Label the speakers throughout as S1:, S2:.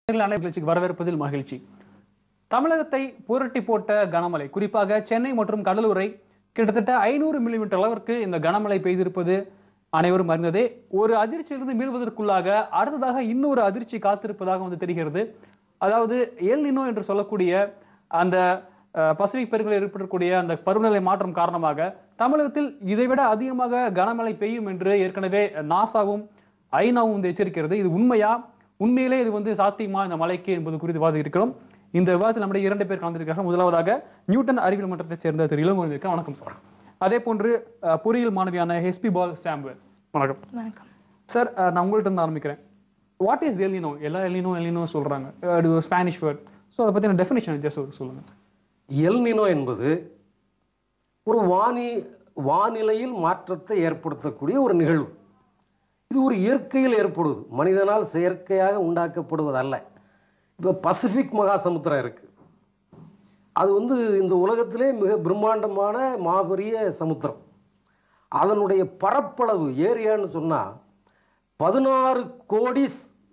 S1: நிகழ்ச்சிக்கு வரவேற்பதில் மகிழ்ச்சி தமிழகத்தை புரட்டி போட்ட கனமழை குறிப்பாக சென்னை மற்றும் கடலூரை கிட்டத்தட்ட ஐநூறு மில்லிமீட்டர் அளவிற்கு இந்த கனமழை பெய்திருப்பது அனைவரும் அறிந்ததே ஒரு அதிர்ச்சியிலிருந்து மீள்வதற்குள்ளாக அடுத்ததாக இன்னொரு அதிர்ச்சி காத்திருப்பதாக வந்து தெரிகிறது அதாவது எல் நினோ என்று சொல்லக்கூடிய அந்த அஹ், பசிபிக் பெருங்கலில் ஏற்படக்கூடிய அந்த பருவநிலை மாற்றம் காரணமாக தமிழகத்தில் இதைவிட அதிகமாக கனமழை பெய்யும் என்று ஏற்கனவே நாசாவும் ஐநாவும் வந்து எச்சரிக்கிறது இது உண்மையா உண்மையிலே இது வந்து சாத்தியமா இந்த மலைக்கு என்பது குறித்து விவாதி இருக்கிறோம் இந்த விவாதத்தில் நம்முடைய இரண்டு பேர் கலந்திருக்காங்க முதலாவதாக நியூட்டன் அறிவியல் மன்றத்தைச் சேர்ந்த திரு இளங்கோவன் இருக்க வணக்கம் சார் அதே போன்று அஹ், பொறியியல் மாணவியான ஹெஸ்பி பால் சாம்புவல் வணக்கம்
S2: வணக்கம்
S1: சார் அஹ், நான் உங்கள்ட்ட இருந்து ஆரம்பிக்கிறேன் வாட் இஸ் எலினோ எல்லா எலினோ எலினோ சொல்றாங்க அது ஒரு ஸ்பானிஷ் வேர்ட் ஸோ அதை பத்தின டெஃபினேஷன் ஜஸ்ட் சொல்லுங்க
S3: எல்னினோ என்பது ஒரு வானி வானிலையில் மாற்றத்தை ஏற்படுத்தக்கூடிய ஒரு நிகழ்வு இது ஒரு இயற்கையில் ஏற்படுவது மனிதனால் செயற்கையாக உண்டாக்கப்படுவதல்ல இப்போ பசிபிக் மகா சமுத்திரம் இருக்கு அது வந்து இந்த உலகத்திலே மிக பிரம்மாண்டமான மாபெரிய சமுத்திரம் அதனுடைய பரப்பளவு ஏரியான்னு சொன்னால் பதினாறு கோடி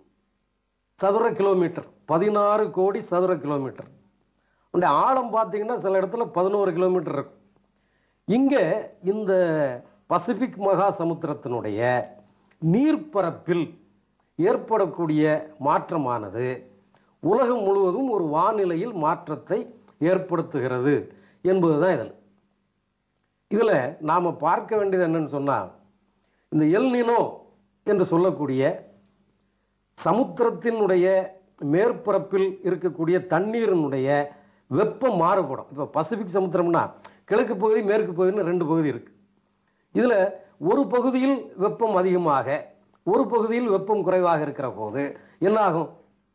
S3: சதுர கிலோமீட்டர் பதினாறு கோடி சதுர கிலோமீட்டர் உடைய ஆழம் பார்த்தீங்கன்னா சில இடத்துல பதினோரு கிலோமீட்டர் இருக்கும் இங்கே இந்த பசிபிக் மகா சமுத்திரத்தினுடைய நீர்ப்பரப்பில் ஏற்படக்கூடிய மாற்றமானது உலகம் முழுவதும் ஒரு வானிலையில் மாற்றத்தை ஏற்படுத்துகிறது என்பதுதான் இதில் இதில் நாம் பார்க்க வேண்டியது என்னன்னு சொன்னால் இந்த எல் நினோ என்று சொல்லக்கூடிய சமுத்திரத்தினுடைய மேற்பரப்பில் இருக்கக்கூடிய தண்ணீரினுடைய வெப்பம் மாறுபடும் இப்போ பசிபிக் சமுத்திரம்னா கிழக்கு பகுதி மேற்கு பகுதின்னு ரெண்டு பகுதி இருக்கு இதில் ஒரு பகுதியில் வெப்பம் அதிகமாக ஒரு பகுதியில் வெப்பம் குறைவாக இருக்கிற போது என்ன ஆகும்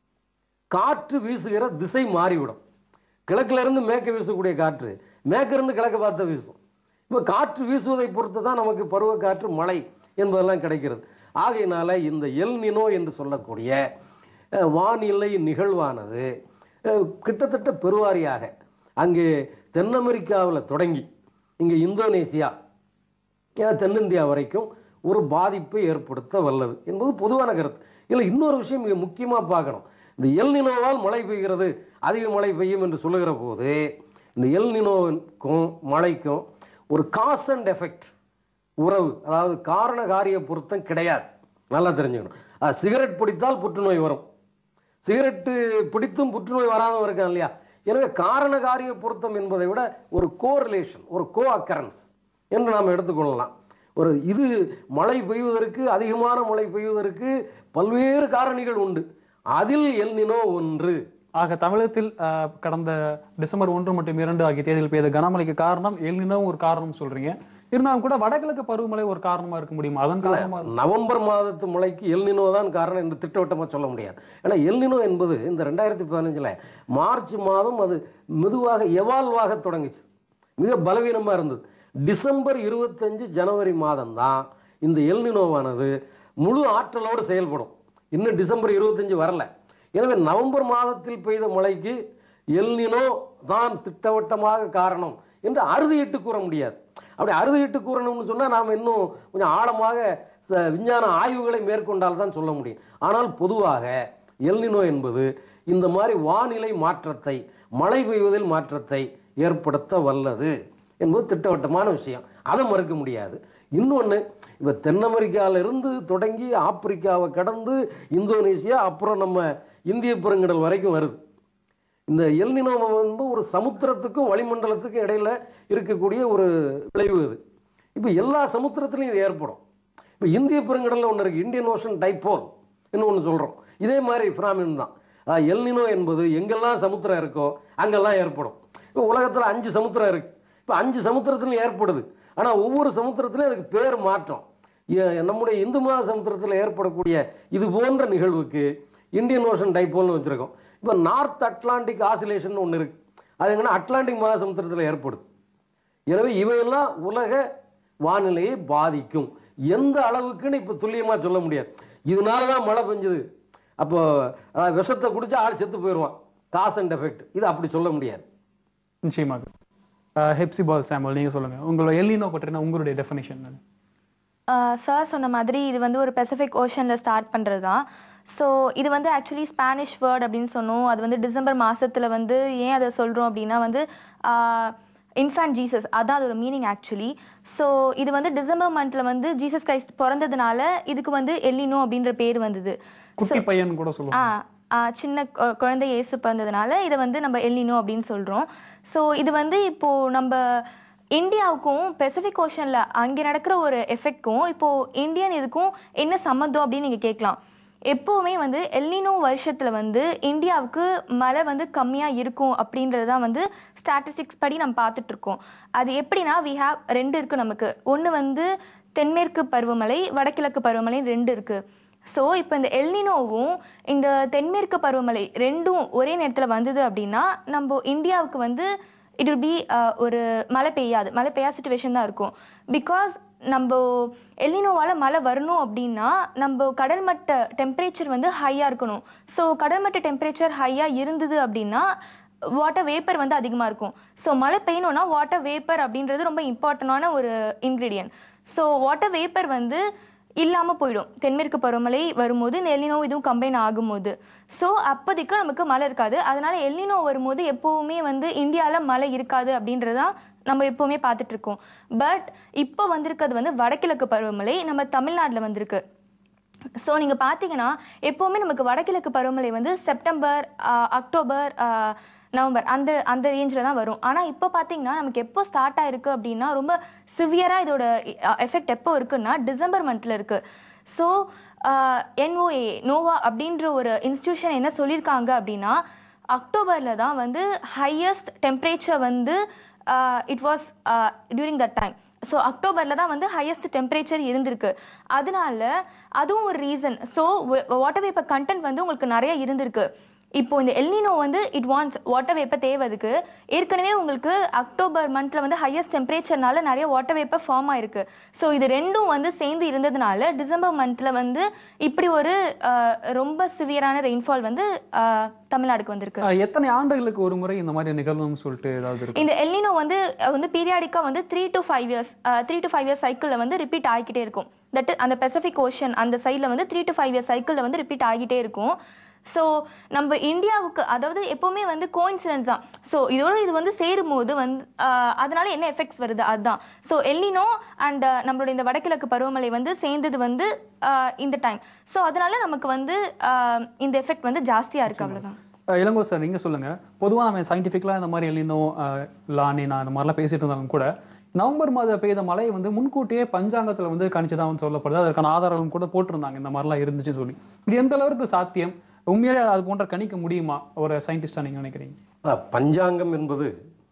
S3: காற்று வீசுகிற திசை மாறிவிடும் கிழக்குல இருந்து மேற்கு வீசக்கூடிய காற்று மேற்கிருந்து கிழக்க பார்த்து வீசும் இப்போ காற்று வீசுவதை பொறுத்து தான் நமக்கு பருவ காற்று மழை என்பதெல்லாம் கிடைக்கிறது ஆகையினால இந்த எல் நினோ என்று சொல்லக்கூடிய அஹ், வானிலை நிகழ்வானது அஹ், கிட்டத்தட்ட பெருவாரியாக அங்கே தென் அமெரிக்காவில் தொடங்கி இங்கே இந்தோனேசியா ஏன் தென்னிந்தியா வரைக்கும் ஒரு பாதிப்பை ஏற்படுத்த வல்லது என்பது பொதுவான கருத்து இல்லை இன்னொரு விஷயம் மிக முக்கியமாக பார்க்கணும் இந்த எல் நினோவால் மழை பெய்கிறது அதிக மழை பெய்யும் என்று சொல்லுகிற போது இந்த எல் நினோவுக்கும் மழைக்கும் ஒரு காஸ் அண்ட் எஃபெக்ட் உறவு அதாவது காரண காரிய பொருத்தம் கிடையாது நல்லா தெரிஞ்சுக்கணும் அஹ், சிகரெட் பிடித்தால் புற்றுநோய் வரும் சிகரெட்டு பிடித்தும் புற்றுநோய் வராமல் இருக்கான் இல்லையா எனவே காரண காரிய பொருத்தம் என்பதை விட ஒரு கோரிலேஷன் ஒரு கோ அக்கரன்ஸ் என்று நாம் எடுத்துக்கொள்ளலாம் ஒரு இது மழை பெய்வதற்கு அதிகமான மழை பெய்வதற்கு பல்வேறு காரணிகள் உண்டு அதில் எல்னினோ ஒன்று
S1: ஆக தமிழகத்தில் அஹ், கடந்த டிசம்பர் ஒன்று மற்றும் இரண்டு ஆகிய தேதியில் பெய்த கனமழைக்கு காரணம் எல்னினோ ஒரு காரணம் சொல்றீங்க இருந்தாலும் கூட வடகிழக்கு பருவமழை ஒரு காரணமா இருக்க முடியுமா அதன் காரணமா
S3: நவம்பர் மாதத்து மழைக்கு எல்னினோ தான் காரணம் என்று திட்டவட்டமாக சொல்ல முடியாது ஏன்னா எல்னினோ என்பது இந்த ரெண்டாயிரத்தி பதினஞ்சில் மார்ச் மாதம் அது மெதுவாக எவால்வாக தொடங்குச்சு மிக பலவீனமாக இருந்தது டிசம்பர் இருபத்தஞ்சு ஜனவரி மாதம் தான் இந்த எல்னினோவானது முழு ஆற்றலோடு செயல்படும் இன்னும் டிசம்பர் இருபத்தஞ்சு வரல எனவே நவம்பர் மாதத்தில் பெய்த மழைக்கு எல்னினோ தான் திட்டவட்டமாக காரணம் என்று அறுதியிட்டு கூற முடியாது அப்படி அறுதியிட்டு கூறணும்னு சொன்னால் நாம் இன்னும் கொஞ்சம் ஆழமாக ச- விஞ்ஞான ஆய்வுகளை மேற்கொண்டால் தான் சொல்ல முடியும் ஆனால் பொதுவாக எல்னினோ என்பது இந்த மாதிரி வானிலை மாற்றத்தை மழை பெய்வதில் மாற்றத்தை ஏற்படுத்த வல்லது என்பது திட்டவட்டமான விஷயம் அதை மறுக்க முடியாது இன்னொன்று இப்போ தென் அமெரிக்கால இருந்து தொடங்கி ஆப்பிரிக்காவை கடந்து இந்தோனேசியா அப்புறம் நம்ம இந்திய பெருங்கடல் வரைக்கும் வருது இந்த எல்னினோ வந்து ஒரு சமுத்திரத்துக்கும் வளிமண்டலத்துக்கும் இடையில இருக்கக்கூடிய ஒரு விளைவு இது இப்போ எல்லா சமுத்திரத்திலையும் இது ஏற்படும் இப்போ இந்திய பெருங்கடலில் ஒன்று இருக்குது இந்தியன் ஓஷன் டைப்போல் இன்னும் ஒன்று சொல்கிறோம் இதே மாதிரி ஃபிராமின் தான் அதாவது எல்னினோ என்பது எங்கெல்லாம் சமுத்திரம் இருக்கோ அங்கெல்லாம் ஏற்படும் இப்போ உலகத்தில் அஞ்சு சமுத்திரம் இருக்கு இப்போ அஞ்சு சமுத்திரத்திலும் ஏற்படுது ஆனால் ஒவ்வொரு சமுத்திரத்திலையும் அதுக்கு பேர் மாற்றம் ஏ- நம்முடைய இந்து மகா சமுத்திரத்தில் ஏற்படக்கூடிய இது போன்ற நிகழ்வுக்கு இந்தியன் ஓஷன் டைப்போல்னு வச்சுருக்கோம் இப்போ நார்த் அட்லாண்டிக் ஆசிலேஷன் ஒன்று இருக்கு அது எங்கன்னா அட்லாண்டிக் மகா சமுத்திரத்தில் ஏற்படுது எனவே இவையெல்லாம் உலக வானிலையை பாதிக்கும் எந்த அளவுக்குன்னு இப்போ துல்லியமாக சொல்ல முடியாது இதனால தான் மழை பெஞ்சுது அப்போ அதாவது விஷத்தை குடிச்சா ஆள் செத்து போயிடுவான் காஸ் அண்ட் எஃபெக்ட் இது அப்படி சொல்ல முடியாது
S1: நிச்சயமாக அஹ், ஹெப்சி பால் சாம்பல் நீங்க சொல்லுங்க உங்களோட எல்லினோ பற்றின உங்களுடைய டெஃபினேஷன்
S2: சார் சொன்ன மாதிரி இது வந்து ஒரு பெசிபிக் ஓஷன்ல ஸ்டார்ட் பண்றது தான் ஸோ இது வந்து ஆக்சுவலி ஸ்பானிஷ் வேர்ட் அப்படின்னு சொன்னோம் அது வந்து டிசம்பர் மாசத்துல வந்து ஏன் அதை சொல்றோம் அப்படின்னா வந்து இன்ஃபேண்ட் ஜீசஸ் அதான் அதோட மீனிங் ஆக்சுவலி ஸோ இது வந்து டிசம்பர் மந்த்ல வந்து ஜீசஸ் கிரைஸ்ட் பிறந்ததுனால இதுக்கு வந்து எல்லினோ அப்படின்ற பேர் வந்தது
S1: குட்டி பையன் கூட
S2: ஆ
S1: சொல்லுவாங்க
S2: ஆ, சின்ன கொ- குழந்தை இயேசு பிறந்ததுனால இதை வந்து நம்ம எல்லினோ அப்படின்னு சொல்றோம் ஸோ இது வந்து இப்போ நம்ம இந்தியாவுக்கும் பெசிபிக் ஓஷன்ல அங்கே நடக்கிற ஒரு எஃபெக்ட்க்கும் இப்போ இந்தியன் இதுக்கும் என்ன சம்மந்தம் அப்படின்னு நீங்க கேட்கலாம் எப்பவுமே வந்து எல்லினோ வருஷத்துல வந்து இந்தியாவுக்கு மழை வந்து கம்மியா இருக்கும் அப்படின்றது தான் வந்து ஸ்டாட்டிஸ்டிக்ஸ் படி நம்ம பார்த்துட்டு இருக்கோம் அது எப்படின்னா வி ஹாவ் ரெண்டு இருக்கு நமக்கு ஒன்று வந்து தென்மேற்கு பருவமழை வடகிழக்கு பருவமழை ரெண்டு இருக்கு ஸோ இப்போ இந்த எல்னினோவும் இந்த தென்மேற்கு பருவமழை ரெண்டும் ஒரே நேரத்தில் வந்தது அப்படின்னா நம்ம இந்தியாவுக்கு வந்து இட் will பி ஒரு மழை பெய்யாது மழை பெய்யாத சுச்சுவேஷன் தான் இருக்கும் பிகாஸ் நம்ம எல்னினோவால மழை வரணும் அப்படின்னா நம்ம கடல்மட்ட டெம்பரேச்சர் வந்து ஹையாக இருக்கணும் ஸோ கடல்மட்ட டெம்பரேச்சர் ஹையாக இருந்தது அப்படின்னா வாட்டர் வேப்பர் வந்து அதிகமாக இருக்கும் ஸோ மழை பெய்யணும்னா வாட்டர் வேப்பர் அப்படின்றது ரொம்ப இம்பார்ட்டண்டான ஒரு இன்க்ரீடியன்ட் ஸோ வாட்டர் வேப்பர் வந்து இல்லாம போயிடும் தென்மேற்கு பருவமழை வரும்போது இந்த எல்லினோ இதுவும் கம்பைன் ஆகும்போது ஸோ அப்போதைக்கு நமக்கு மழை இருக்காது அதனால எல்லினோ வரும்போது எப்பவுமே வந்து இந்தியால மழை இருக்காது அப்படின்றதான் நம்ம எப்பவுமே பார்த்துட்டு இருக்கோம் பட் இப்போ வந்திருக்கிறது வந்து வடகிழக்கு பருவமழை நம்ம தமிழ்நாட்டுல வந்திருக்கு ஸோ நீங்க பாத்தீங்கன்னா எப்பவுமே நமக்கு வடகிழக்கு பருவமழை வந்து September ah, October ah, November அந்த அந்த ரேஞ்சில் தான் வரும் ஆனா இப்போ பாத்தீங்கன்னா நமக்கு எப்போ ஸ்டார்ட் ஆயிருக்கு அப்படின்னா ரொம்ப சிவியரா இதோட எஃபெக்ட் எப்போ இருக்குன்னா டிசம்பர் மந்த்ல இருக்கு ஸோ என்ஓஏ நோவா அப்படின்ற ஒரு இன்ஸ்டிடியூஷன் என்ன சொல்லியிருக்காங்க அப்படின்னா அக்டோபர்ல தான் வந்து ஹையஸ்ட் டெம்பரேச்சர் வந்து it was during that time so அக்டோபர்ல தான் வந்து ஹையஸ்ட் டெம்பரேச்சர் இருந்திருக்கு அதனால அதுவும் ஒரு reason so water vapour content வந்து உங்களுக்கு நிறைய இருந்திருக்கு இப்போ இந்த எல்னினோ வந்து இட் வாண்ட்ஸ் வாட்டர் வேப்பர் தேவை அதுக்கு ஏற்கனவே உங்களுக்கு அக்டோபர் மந்த்ல வந்து ஹையஸ்ட் டெம்பரேச்சர்னால நிறைய வாட்டர் வேப்பர் ஃபார்ம் ஆயிருக்கு ஸோ இது ரெண்டும் வந்து சேர்ந்து இருந்ததுனால டிசம்பர் மந்த்ல வந்து இப்படி ஒரு ஆஹ், ரொம்ப சிவியரான ரெயின்ஃபால் வந்து ஆஹ், தமிழ்நாடுக்கு வந்திருக்கு
S1: அஹ், எத்தனை ஆண்டுகளுக்கு ஒரு முறை இந்த மாதிரி நிகழ்வுன்னு சொல்லிட்டு ஏதாவது இருக்கு
S2: இந்த எல்னினோ வந்து அஹ், வந்து பீரியாடிக்கா வந்து three to five years three to five years சைக்கிளில் வந்து ரிப்பீட் ஆகிக்கிட்டே இருக்கும் தட் அந்த பெசிபிக் ஓஷன் அந்த சைடில் வந்து த்ரீ டு ஃபைவ் இயர்ஸ் சைக்கிளில் வந்து ரிப்பீட் ஆகிட்டே இருக்கும் ஸோ நம்ம இந்தியாவுக்கு அதாவது எப்பவுமே வந்து கோயின்சிடன்ஸ் தான் ஸோ இதோட இது வந்து சேரும்போது வந்து ஆஹ், அதனால என்ன எஃபெக்ட்ஸ் வருது அதுதான் ஸோ எல்னினோ அண்ட் நம்மளோட இந்த வடகிழக்கு பருவமழை வந்து சேர்ந்தது வந்து ஆஹ், இந்த டைம் ஸோ அதனால நமக்கு வந்து ஆஹ், இந்த எஃபெக்ட் வந்து ஜாஸ்தியா இருக்கு அவ்வளவுதான்
S1: அஹ், இளங்கோ சார் நீங்க சொல்லுங்க பொதுவா நம்ம சயின்டிஃபிக்கலா இந்த மாதிரி எல்லினோ லானினா இந்த மாதிரிலாம் பேசிட்டு இருந்தாலும் கூட நவம்பர் மாத பெய்த மழை வந்து முன்கூட்டியே பஞ்சாங்கத்துல வந்து கணிச்சதா வந்து சொல்லப்படுது அதற்கான ஆதாரங்களும் கூட போட்டிருந்தாங்க இந்த மாதிரிலாம் இருந்துச்சுன்னு சொல்லி இது எந்த அளவுக்கு சாத்தியம் உண்மையிலே அது போன்ற கணிக்க முடியுமா ஒரு சயின்டிஸ்டா நீங்க நினைக்கிறீங்க
S3: அஹ், பஞ்சாங்கம் என்பது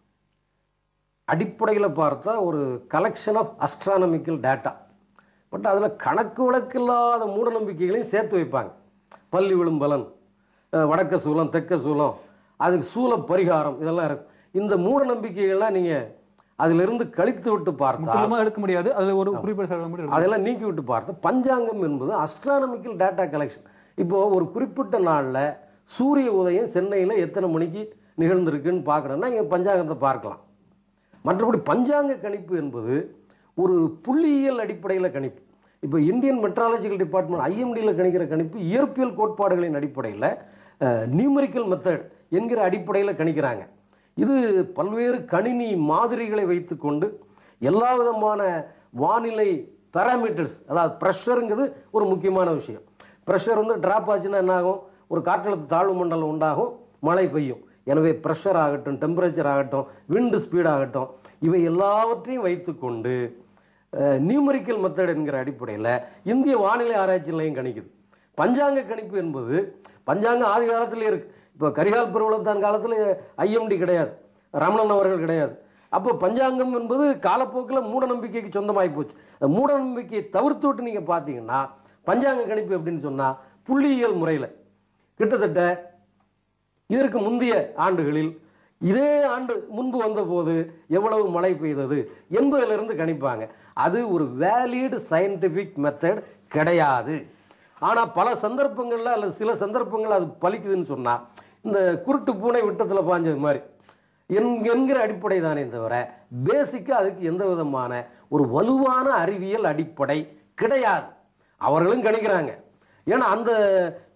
S3: அடிப்படையில் பார்த்தா ஒரு collection of astronomical data but அதில் கணக்கு வழக்கில்லாத மூட நம்பிக்கைகளையும் சேர்த்து வைப்பாங்க பள்ளி விழும் பலன் அஹ், வடக்க சூலம் தெற்க சூலம் அதுக்கு சூல பரிகாரம் இதெல்லாம் இருக்கும் இந்த மூட நம்பிக்கைகள்லாம் நீங்கள் அதிலிருந்து கழித்து விட்டு பார்த்தா
S1: முற்றிலுமா எடுக்க முடியாது அது ஒரு குறிப்பிட்ட சதவீதம் மட்டும் எடுக்கலாம்.
S3: அதெல்லாம் நீக்கி விட்டு பார்த்தா பஞ்சாங்கம் என்பது அஸ்ட்ரானமிக்கல் டேட்டா கலெக்ஷன் இப்போ ஒரு குறிப்பிட்ட நாளில் சூரிய உதயம் சென்னையில் எத்தனை மணிக்கு நிகழ்ந்திருக்குன்னு பார்க்கணும்னா இங்கே பஞ்சாங்கத்தை பார்க்கலாம் மற்றபடி பஞ்சாங்க கணிப்பு என்பது ஒரு புள்ளியியல் அடிப்படையில் கணிப்பு இப்போ இந்தியன் மெட்ராலஜிக்கல் டிபார்ட்மெண்ட் ஐஎம்டியில் கணிக்கிற கணிப்பு இயற்பியல் கோட்பாடுகளின் அடிப்படையில் நியூமரிக்கல் மெத்தட் என்கிற அடிப்படையில் கணிக்கிறாங்க இது பல்வேறு கணினி மாதிரிகளை வைத்துக்கொண்டு எல்லா விதமான வானிலை பேராமீட்டர்ஸ் அதாவது ப்ரெஷருங்கிறது ஒரு முக்கியமான விஷயம் ப்ரெஷர் வந்து ட்ராப் ஆச்சுன்னா என்ன ஆகும் ஒரு காற்றழுத்த தாழ்வு மண்டலம் உண்டாகும் மழை பெய்யும் எனவே ப்ரெஷர் ஆகட்டும் டெம்பரேச்சர் ஆகட்டும் விண்டு ஸ்பீட் ஆகட்டும் இவை எல்லாவற்றையும் வைத்துக்கொண்டு நியூமரிக்கல் மெத்தட் என்கிற அடிப்படையில் இந்திய வானிலை ஆராய்ச்சி நிலையம் கணிக்குது பஞ்சாங்க கணிப்பு என்பது பஞ்சாங்கம் ஆதி காலத்திலே இருக்கு இப்போ கரிகால் பெருவளத்தான் காலத்தில் ஐஎம்டி கிடையாது ரமணன் அவர்கள் கிடையாது அப்போ பஞ்சாங்கம் என்பது காலப்போக்கில் மூட நம்பிக்கைக்கு சொந்தமாகி போச்சு அந்த மூட நம்பிக்கையை தவிர்த்து விட்டு நீங்கள் பார்த்தீங்கன்னா பஞ்சாங்க கணிப்பு எப்படின்னு சொன்னால் புள்ளியியல் முறையில் கிட்டத்தட்ட இதற்கு முந்தைய ஆண்டுகளில் இதே ஆண்டு முன்பு வந்தபோது எவ்வளவு மழை பெய்தது என்பதிலிருந்து கணிப்பாங்க அது ஒரு வேலிட் சயின்டிஃபிக் மெத்தட் கிடையாது ஆனா பல சந்தர்ப்பங்கள்ல அல்லது சில சந்தர்ப்பங்கள் அது பலிக்குதுன்னு சொன்னா இந்த குருட்டு பூனை விட்டத்துல பாஞ்சது மாதிரி என்- என்கிற அடிப்படை தானே தவிர பேசிக்கா அதுக்கு எந்த விதமான ஒரு வலுவான அறிவியல் அடிப்படை கிடையாது அவர்களும் கணிக்கிறாங்க ஏன்னா அந்த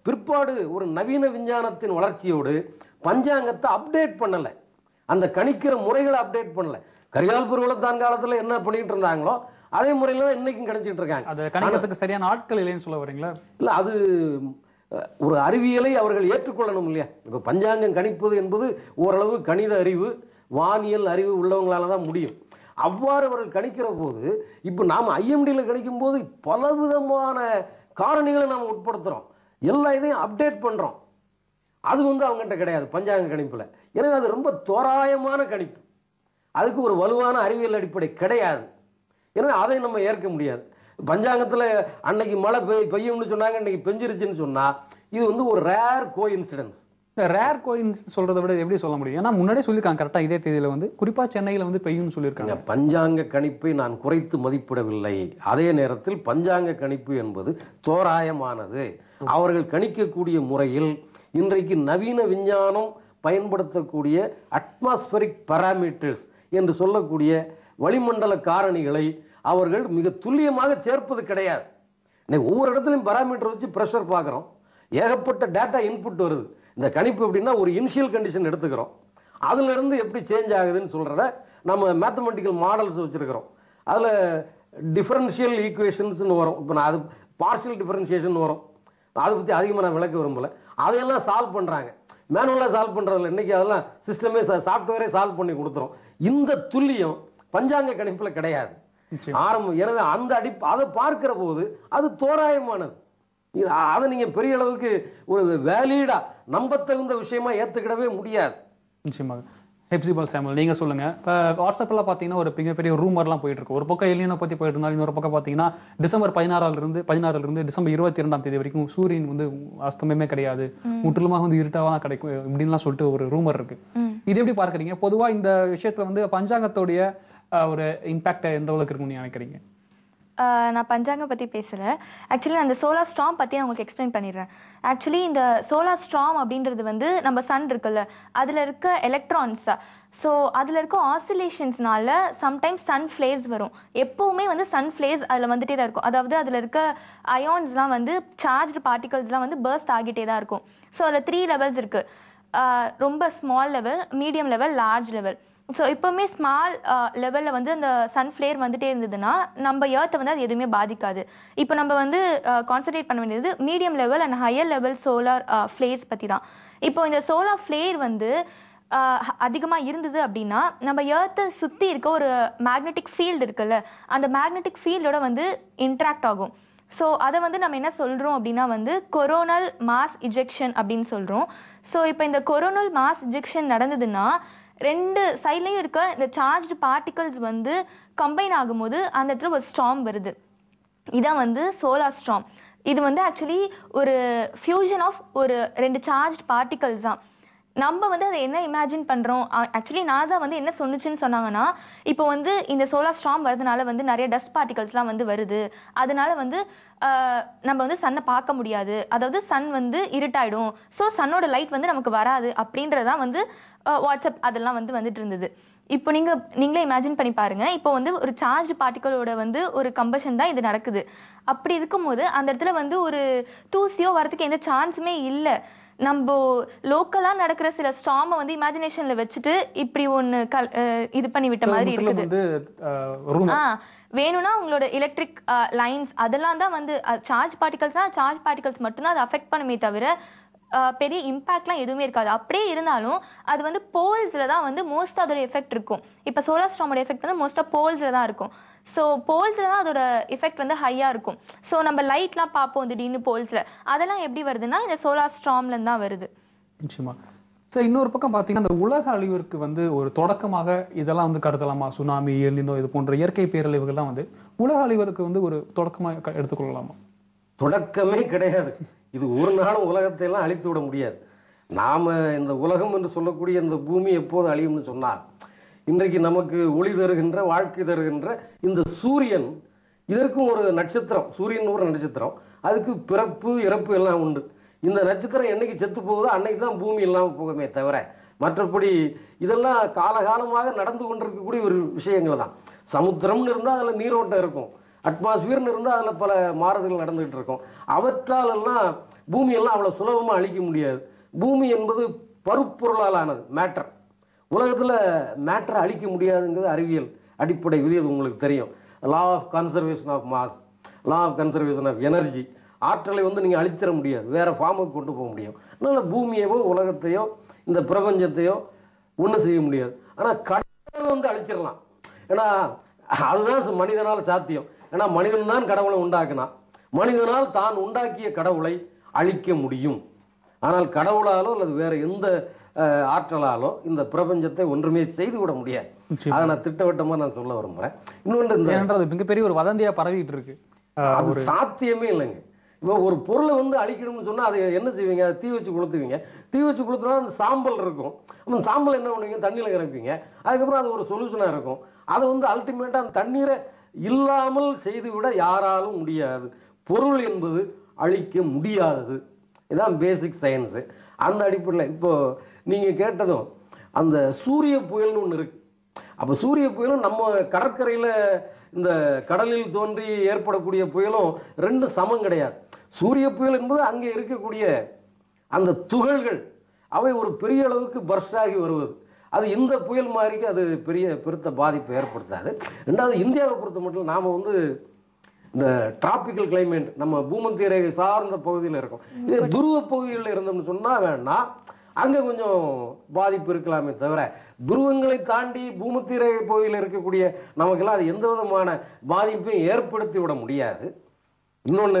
S3: பிற்பாடு ஒரு நவீன விஞ்ஞானத்தின் வளர்ச்சியோடு பஞ்சாங்கத்தை அப்டேட் பண்ணல அந்த கணிக்கிற முறைகளை அப்டேட் பண்ணல கரிகால் பெருவளத்தான் காலத்துல என்ன பண்ணிட்டு இருந்தாங்களோ அதே முறையில தான் இன்னைக்கும் கணிச்சிட்டு இருக்காங்க
S1: அதை கணிக்கிறதுக்கு சரியான ஆட்கள் இல்லைன்னு சொல்ல வரீங்களா
S3: இல்ல அது அஹ், ஒரு அறிவியலை அவர்கள் ஏற்றுக்கொள்ளணும் இல்லையா இப்ப பஞ்சாங்கம் கணிப்பது என்பது ஓரளவு கணித அறிவு வானியல் அறிவு உள்ளவங்களால தான் முடியும் அவ்வாறு அவர்கள் கணிக்கிற போது இப்போ நாம் ஐஎம்டியில் கணிக்கும் போது பலவிதமான காரணிகளை நாம் உட்படுத்துறோம் எல்லா இதையும் அப்டேட் பண்றோம் அது வந்து அவங்ககிட்ட கிடையாது பஞ்சாங்க கணிப்புல எனவே அது ரொம்ப தோராயமான கணிப்பு அதுக்கு ஒரு வலுவான அறிவியல் அடிப்படை கிடையாது எனவே அதை நம்ம ஏற்க முடியாது பஞ்சாங்கத்துல அன்னைக்கு மழை பெய் பெய்யும்னு சொன்னாங்க இன்னைக்கு பெஞ்சிருச்சுன்னு சொன்னா இது வந்து ஒரு rare coincidence
S1: rare coincidence சொல்றதை விட எப்படி சொல்ல முடியும் ஏன்னா முன்னாடியே சொல்லியிருக்காங்க கரெக்டா இதே தேதியில வந்து குறிப்பா சென்னையில வந்து பெய்யும்னு சொல்லியிருக்காங்க
S3: பஞ்சாங்க கணிப்பை நான் குறைத்து மதிப்பிடவில்லை அதே நேரத்தில் பஞ்சாங்க கணிப்பு என்பது தோராயமானது அவர்கள் கணிக்கக்கூடிய முறையில் இன்றைக்கு நவீன விஞ்ஞானம் பயன்படுத்தக்கூடிய அட்மாஸ்பரிக் பாராமீட்டர்ஸ் என்று சொல்லக்கூடிய வளிமண்டல காரணிகளை அவர்கள் மிக துல்லியமாக சேர்ப்பது கிடையாது இன்னைக்கு ஒவ்வொரு இடத்துலையும் பாராமீட்டர் வச்சு ப்ரெஷர் பார்க்குறோம் ஏகப்பட்ட டேட்டா இன்புட் வருது இந்த கணிப்பு எப்படின்னா ஒரு இனிஷியல் கண்டிஷன் எடுத்துக்கிறோம் அதுல இருந்து எப்படி சேஞ்ச் ஆகுதுன்னு சொல்றத நம்ம மேத்தமெட்டிக்கல் மாடல்ஸ் வச்சிருக்கிறோம் அதுல டிஃபரன்ஷியல் ஈக்குவேஷன்ஸ்னு வரும் இப்போ நான் அது பார்ஷியல் டிஃபரன்ஷியேஷன் வரும் அதை பற்றி அதிகமாக நான் விளக்க விரும்பல அதையெல்லாம் சால்வ் பண்ணுறாங்க மேனுவலாக சால்வ் பண்ணுறதில்ல இன்னைக்கு அதெல்லாம் சிஸ்டமே சாஃப்ட்வேரே சால்வ் பண்ணி கொடுத்துரும் இந்த துல்லியம் பஞ்சாங்க கணிப்பில் கிடையாது
S1: நிச்சயம்.
S3: ஆரம்பம் எனவே அந்த அடி அதை பார்க்கிற போது அது தோராயமானது இது அ- அதை நீங்க பெரிய அளவுக்கு ஒரு வேலீடா நம்பத்தகுந்த விஷயமா ஏத்துக்கிடவே முடியாது
S1: நிச்சயமாக ஹெப்சிபால் சாமல் நீங்க சொல்லுங்க இப்போ வாட்ஸ்அப்ல பாத்தீங்கன்னா ஒரு மிகப்பெரிய ரூமர்லாம் போயிட்டு இருக்கு ஒரு பக்கம் எலியனை பத்தி போயிட்டு இருந்தாலும் இன்னொரு பக்கம் பாத்தீங்கன்னா டிசம்பர் பதினாறால இருந்து பதினாறுல இருந்து டிசம்பர் இருபத்தி இரண்டாம் தேதி வரைக்கும் சூரியன் வந்து அஸ்தமயமே கிடையாது முற்றிலுமாக வந்து இருட்டாவா தான் கிடைக்கும் இப்படின்லாம் சொல்லிட்டு ஒரு ரூமர் இருக்கு
S2: ம்.
S1: இது எப்படி பார்க்கறீங்க பொதுவா இந்த விஷயத்துல வந்து பஞ்சாங்கத்தோடைய அஹ், ஒரு இம்பாக்ட் எந்த அளவுக்கு இருக்குன்னு நீங்க நினைக்கிறீங்க
S2: ஆஹ் நான் பஞ்சாங்கம் பத்தி பேசல ஆக்சுவலி அந்த சோலார் ஸ்டாம் பத்தி நான் உங்களுக்கு எக்ஸ்பிளைன் பண்ணிடுறேன் ஆக்சுவலி இந்த சோலார் ஸ்டாம் அப்படின்றது வந்து நம்ம சன் இருக்குல்ல அதுல இருக்க எலக்ட்ரான்ஸ் ஸோ அதுல இருக்க ஆசிலேஷன்ஸ்னால சம்டைம்ஸ் சன் ஃபிளேஸ் வரும் எப்பவுமே வந்து சன் ஃபிளேஸ் அதுல வந்துட்டே தான் இருக்கும் அதாவது அதுல இருக்க அயான்ஸ்லாம் வந்து சார்ஜ்டு பார்ட்டிகல்ஸ்லாம் வந்து பர்ஸ்ட் ஆகிட்டே தான் இருக்கும் ஸோ அதில் த்ரீ லெவல்ஸ் இருக்கு ஆஹ் ரொம்ப small level medium level large level so எப்பவுமே ஸ்மால் லெவலில் வந்து அந்த சன் ஃப்ளேர் வந்துட்டே இருந்ததுன்னா நம்ம ஏர்த்தை வந்து அது எதுவுமே பாதிக்காது இப்போ நம்ம வந்து கான்சென்ட்ரேட் பண்ண வேண்டியது medium level and higher level solar flares பற்றி தான் இப்போ இந்த சோலார் ஃப்ளேர் வந்து அதிகமாக இருந்தது அப்படின்னா நம்ம ஏர்த்தை சுற்றி இருக்க ஒரு மேக்னெட்டிக் ஃபீல்டு இருக்குல்ல அந்த மேக்னெட்டிக் ஃபீல்டோட வந்து இன்ட்ராக்ட் ஆகும் ஸோ அதை வந்து நம்ம என்ன சொல்கிறோம் அப்படின்னா வந்து கொரோனல் மாஸ் இஜெக்ஷன் அப்படின்னு சொல்கிறோம் ஸோ இப்போ இந்த கொரோனல் மாஸ் இஜெக்ஷன் நடந்ததுன்னா ரெண்டு சைட்லையும் இருக்க இந்த சார்ஜ்டு பார்ட்டிகல்ஸ் வந்து கம்பைன் ஆகும்போது அந்த இடத்துல ஒரு ஸ்டாம் வருது இதான் வந்து சோலார் ஸ்டாம் இது வந்து ஆக்சுவலி ஒரு ஃபியூஷன் ஆஃப் ஒரு ரெண்டு சார்ஜ் பார்ட்டிகல்ஸ் தான் நம்ம வந்து அதை என்ன இமேஜின் பண்றோம் ஆக்சுவலி நாசா வந்து என்ன சொன்னுச்சுன்னு சொன்னாங்கன்னா இப்போ வந்து இந்த சோலார் ஸ்டாம் வரதுனால வந்து நிறைய டஸ்ட் பார்ட்டிகல்ஸ்லாம் வந்து வருது அதனால வந்து ஆஹ், நம்ம வந்து சன்னை பார்க்க முடியாது அதாவது சன் வந்து இருட்டாயிடும் ஸோ சன்னோட லைட் வந்து நமக்கு வராது அப்படின்றதான் வந்து ஆஹ், வாட்ஸ்அப் அதெல்லாம் வந்து வந்துட்டு இருந்தது இப்போ நீங்க நீங்களே இமேஜின் பண்ணி பாருங்க இப்போ வந்து ஒரு சார்ஜ் பார்ட்டிகளோட வந்து ஒரு கம்பஷன் தான் இது நடக்குது அப்படி இருக்கும்போது அந்த இடத்துல வந்து ஒரு தூசியோ வரதுக்கு எந்த சான்ஸுமே இல்லை நம்ம லோக்கலா நடக்கிற சில ஸ்டாமை வந்து இமேஜினேஷன்ல வச்சுட்டு இப்படி ஒன்னு கல் அஹ் இது பண்ணி விட்ட மாதிரி
S1: முற்றிலும்
S2: இருக்குது
S1: வந்து ரூமர்
S2: ஆ வேணும்னா உங்களோட எலக்ட்ரிக் லைன்ஸ் அதெல்லாம் தான் வந்து சார்ஜ் பார்ட்டிகல்ஸ்னா சார்ஜ் பார்ட்டிகல்ஸ் மட்டும்தான் அதை அஃபெக்ட் பண்ணுமே தவிர அஹ், பெரிய இம்பாக்ட்லாம் எதுவுமே இருக்காது அப்படியே இருந்தாலும் அது வந்து போல்ஸ்ல தான் வந்து மோஸ்ட் அதோட எஃபெக்ட் இருக்கும் இப்போ சோலார் ஸ்டாமோட எஃபெக்ட் வந்து மோஸ்ட்டாக போல்ஸ்ல தான் இருக்கும் ஸோ போல்ஸ்ல தான் அதோட எஃபெக்ட் வந்து ஹையா இருக்கும் ஸோ நம்ம லைட்லாம் பார்ப்போம் திடீர்னு போல்ஸ்ல அதெல்லாம் எப்படி வருதுன்னா இந்த சோலார் ஸ்டாம்ல தான் வருது
S1: நிச்சயமா சரி இன்னொரு பக்கம் பார்த்தீங்கன்னா அந்த உலக அழிவிற்கு வந்து ஒரு தொடக்கமாக இதெல்லாம் வந்து கருதலாமா சுனாமி எல்லினோ இது போன்ற இயற்கை பேரழிவுகள்லாம் வந்து உலக அழிவிற்கு வந்து ஒரு தொடக்கமாக க- எடுத்துக்கொள்ளலாமா
S3: தொடக்கமே கிடையாது இது ஒரு நாளும் உலகத்தை எல்லாம் அழித்து விட முடியாது நாம இந்த உலகம் என்று சொல்லக்கூடிய இந்த பூமி எப்போது அழியும்னு சொன்னார் இன்றைக்கு நமக்கு ஒளி தருகின்ற வாழ்க்கை தருகின்ற இந்த சூரியன் இதற்கும் ஒரு நட்சத்திரம் சூரியன் ஒரு நட்சத்திரம் அதுக்கு பிறப்பு இறப்பு எல்லாம் உண்டு இந்த நட்சத்திரம் என்னைக்கு செத்து போகுதோ அன்னைக்கு தான் பூமி இல்லாமல் போகுமே தவிர மற்றபடி இதெல்லாம் காலகாலமாக நடந்து கொண்டிருக்கக்கூடிய ஒரு விஷயங்கள் தான் சமுத்திரம்னு இருந்தால் அதில் நீரோட்டம் இருக்கும் அட்மாஸ்பியர்னு இருந்தால் அதில் பல மாறுதல்கள் நடந்துகிட்டு இருக்கும் அவற்றாலெல்லாம் பூமியெல்லாம் அவ்வளோ சுலபமாக அழிக்க முடியாது பூமி என்பது பருப்பொருளால் ஆனது மேட்டர் உலகத்தில் மேட்டரை அழிக்க முடியாதுங்கிறது அறிவியல் அடிப்படை விதி அது உங்களுக்கு தெரியும் law of conservation of mass law of conservation of energy ஆற்றலை வந்து நீங்கள் அழிச்சிட முடியாது வேற ஃபார்முக்கு கொண்டு போக முடியும் அதனால பூமியவோ உலகத்தையோ இந்த பிரபஞ்சத்தையோ ஒன்றும் செய்ய முடியாது ஆனால் கடவுளை வந்து அழிச்சிடலாம் ஏன்னா அதுதான் மனிதனால் சாத்தியம் ஏன்னா மனிதன் தான் கடவுளை உண்டாக்கினான் மனிதனால் தான் உண்டாக்கிய கடவுளை அழிக்க முடியும் ஆனால் கடவுளாலோ அல்லது வேற எந்த அஹ், ஆற்றலாலோ இந்த பிரபஞ்சத்தை ஒன்றுமே செய்து விட முடியாது
S1: நிச்சயமா.
S3: அதை நான் திட்டவட்டமா நான் சொல்ல விரும்புறேன் இன்னொன்று இந்த
S1: ஏனென்றால் அது மிகப்பெரிய ஒரு வதந்தியா பரவிட்டு இருக்கு ஆஹ்
S3: அது சாத்தியமே இல்லைங்க இப்போ ஒரு பொருளை வந்து அழிக்கணும்னு சொன்னா அதை என்ன செய்வீங்க அதை தீ வச்சு கொளுத்துவீங்க தீ வச்சு கொளுத்துனா அந்த சாம்பல் இருக்கும் அந்த சாம்பல் என்ன பண்ணுவீங்க தண்ணியில இறப்பீங்க அதுக்கப்புறம் அது ஒரு சொல்யூஷனா இருக்கும் அதை வந்து அல்டிமேட்டா அந்த தண்ணீரை இல்லாமல் செய்துவிட யாராலும் முடியாது பொருள் என்பது அழிக்க முடியாதது இதான் பேசிக் சயின்ஸு அந்த அடிப்படையில் இப்போ நீங்க கேட்டதும் அந்த சூரிய புயல்னு ஒன்று இருக்கு அப்போ சூரிய புயலும் நம்ம கடற்கரையில் இந்த கடலில் தோன்றி ஏற்படக்கூடிய புயலும் ரெண்டு சமம் கிடையாது சூரிய புயல் என்பது அங்கே இருக்கக்கூடிய அந்த துகள்கள் அவை ஒரு பெரிய அளவுக்கு burst ஆகி வருவது அது இந்த புயல் மாதிரிக்கு அது பெரிய பெருத்த பாதிப்பை ஏற்படுத்தாது ரெண்டாவது இந்தியாவை பொறுத்த மட்டும் நாம் வந்து இந்த டிராபிக்கல் கிளைமேட் நம்ம பூமத்திய ரேகை சார்ந்த பகுதியில் இருக்கோம் இதே துருவ பகுதிகளில் இருந்தோம்னு சொன்னா வேணாம் அங்க கொஞ்சம் பாதிப்பு இருக்கலாமே தவிர துருவங்களை தாண்டி பூமத்திய ரேகை பகுதியில் இருக்கக்கூடிய நமக்கெல்லாம் அது எந்த விதமான பாதிப்பையும் ஏற்படுத்தி விட முடியாது இன்னொன்று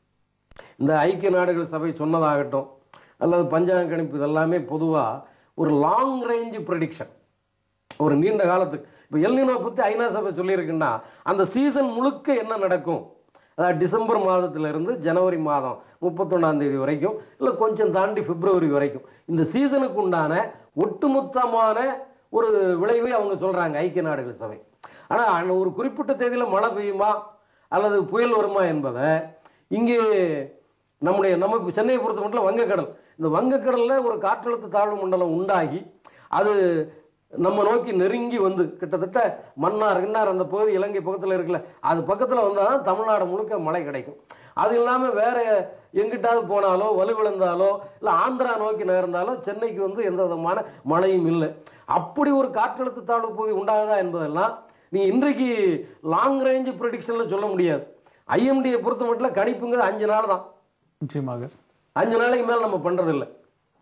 S3: இந்த ஐக்கிய நாடுகள் சபை சொன்னதாகட்டும் அல்லது பஞ்சாங்க கணிப்பு இதெல்லாமே பொதுவாக ஒரு லாங் ரேஞ்ச் ப்ரெடிக்ஷன் ஒரு நீண்ட காலத்துக்கு இப்போ எல்னினோ பற்றி ஐநா சபை சொல்லியிருக்குன்னா அந்த சீசன் முழுக்க என்ன நடக்கும் அதாவது டிசம்பர் மாதத்துல இருந்து ஜனவரி மாதம் முப்பத்தொன்னாம் தேதி வரைக்கும் இல்லை கொஞ்சம் தாண்டி பிப்ரவரி வரைக்கும் இந்த சீசனுக்கு உண்டான ஒட்டுமொத்தமான ஒரு விளைவை அவங்க சொல்றாங்க ஐக்கிய நாடுகள் சபை ஆனால் ஒரு குறிப்பிட்ட தேதியில மழை பெய்யுமா அல்லது புயல் வருமா என்பதை இங்கே நம்முடைய நம்ம இப்ப சென்னையை பொறுத்த மட்டும் வங்கக்கடல் இந்த வங்கக்கடல்ல ஒரு காற்றழுத்த தாழ்வு மண்டலம் உண்டாகி அது நம்ம நோக்கி நெருங்கி வந்து கிட்டத்தட்ட மன்னார் கின்னார் அந்த பகுதி இலங்கை பக்கத்துல இருக்குல்ல அது பக்கத்துல வந்தாதான் தமிழ்நாடு முழுக்க மழை கிடைக்கும் அது இல்லாம வேற எங்கிட்டாவது போனாலோ வலுவிழந்தாலோ இல்ல ஆந்திரா நோக்கி நகர்ந்தாலோ சென்னைக்கு வந்து எந்த விதமான மழையும் இல்லை அப்படி ஒரு காற்றழுத்த தாழ்வு பகுதி உண்டாகுதா என்பதெல்லாம் நீங்க இன்றைக்கு லாங் ரேஞ்ச் ப்ரொடிக்ஷன்ல சொல்ல முடியாது ஐஎம்டியை பொறுத்த மட்டும் கணிப்புங்கிறது அஞ்சு நாள் தான்
S1: நிச்சயமாக
S3: அஞ்சு நாளைக்கு மேல நம்ம பண்றது இல்ல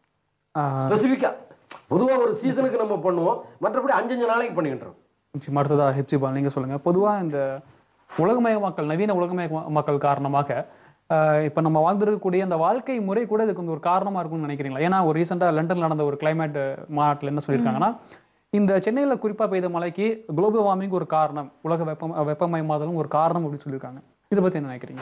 S1: ஆஹ்
S3: ஸ்பெசிஃபிக்கா பொதுவா ஒரு சீசனுக்கு நம்ம பண்ணுவோம் மற்றபடி அஞ்சு அஞ்சு நாளைக்கு பண்ணிக்கிட்டு இருக்கோம்
S1: நிச்சயமா அடுத்ததா ஹெப்சிபால் நீங்க சொல்லுங்க பொதுவா இந்த உலகமயமாக்கல் நவீன உலகமயமாக்கல் காரணமாக ஆஹ் இப்ப நம்ம வாழ்ந்திருக்கக்கூடிய அந்த வாழ்க்கை முறை கூட இதுக்கு வந்து ஒரு காரணமா இருக்கும்னு நினைக்கிறீங்களா ஏன்னா ஒரு ரீசெண்டா லண்டன்ல நடந்த ஒரு கிளைமேட் மாநாட்டில் என்ன சொல்லியிருக்காங்கன்னா இந்த சென்னையில குறிப்பா பெய்த மழைக்கு குளோபல் வார்மிங் ஒரு காரணம் உலக வெப்பம் வெப்பமயமாதலும் ஒரு காரணம் அப்படின்னு சொல்லியிருக்காங்க இதை பத்தி என்ன நினைக்கிறீங்க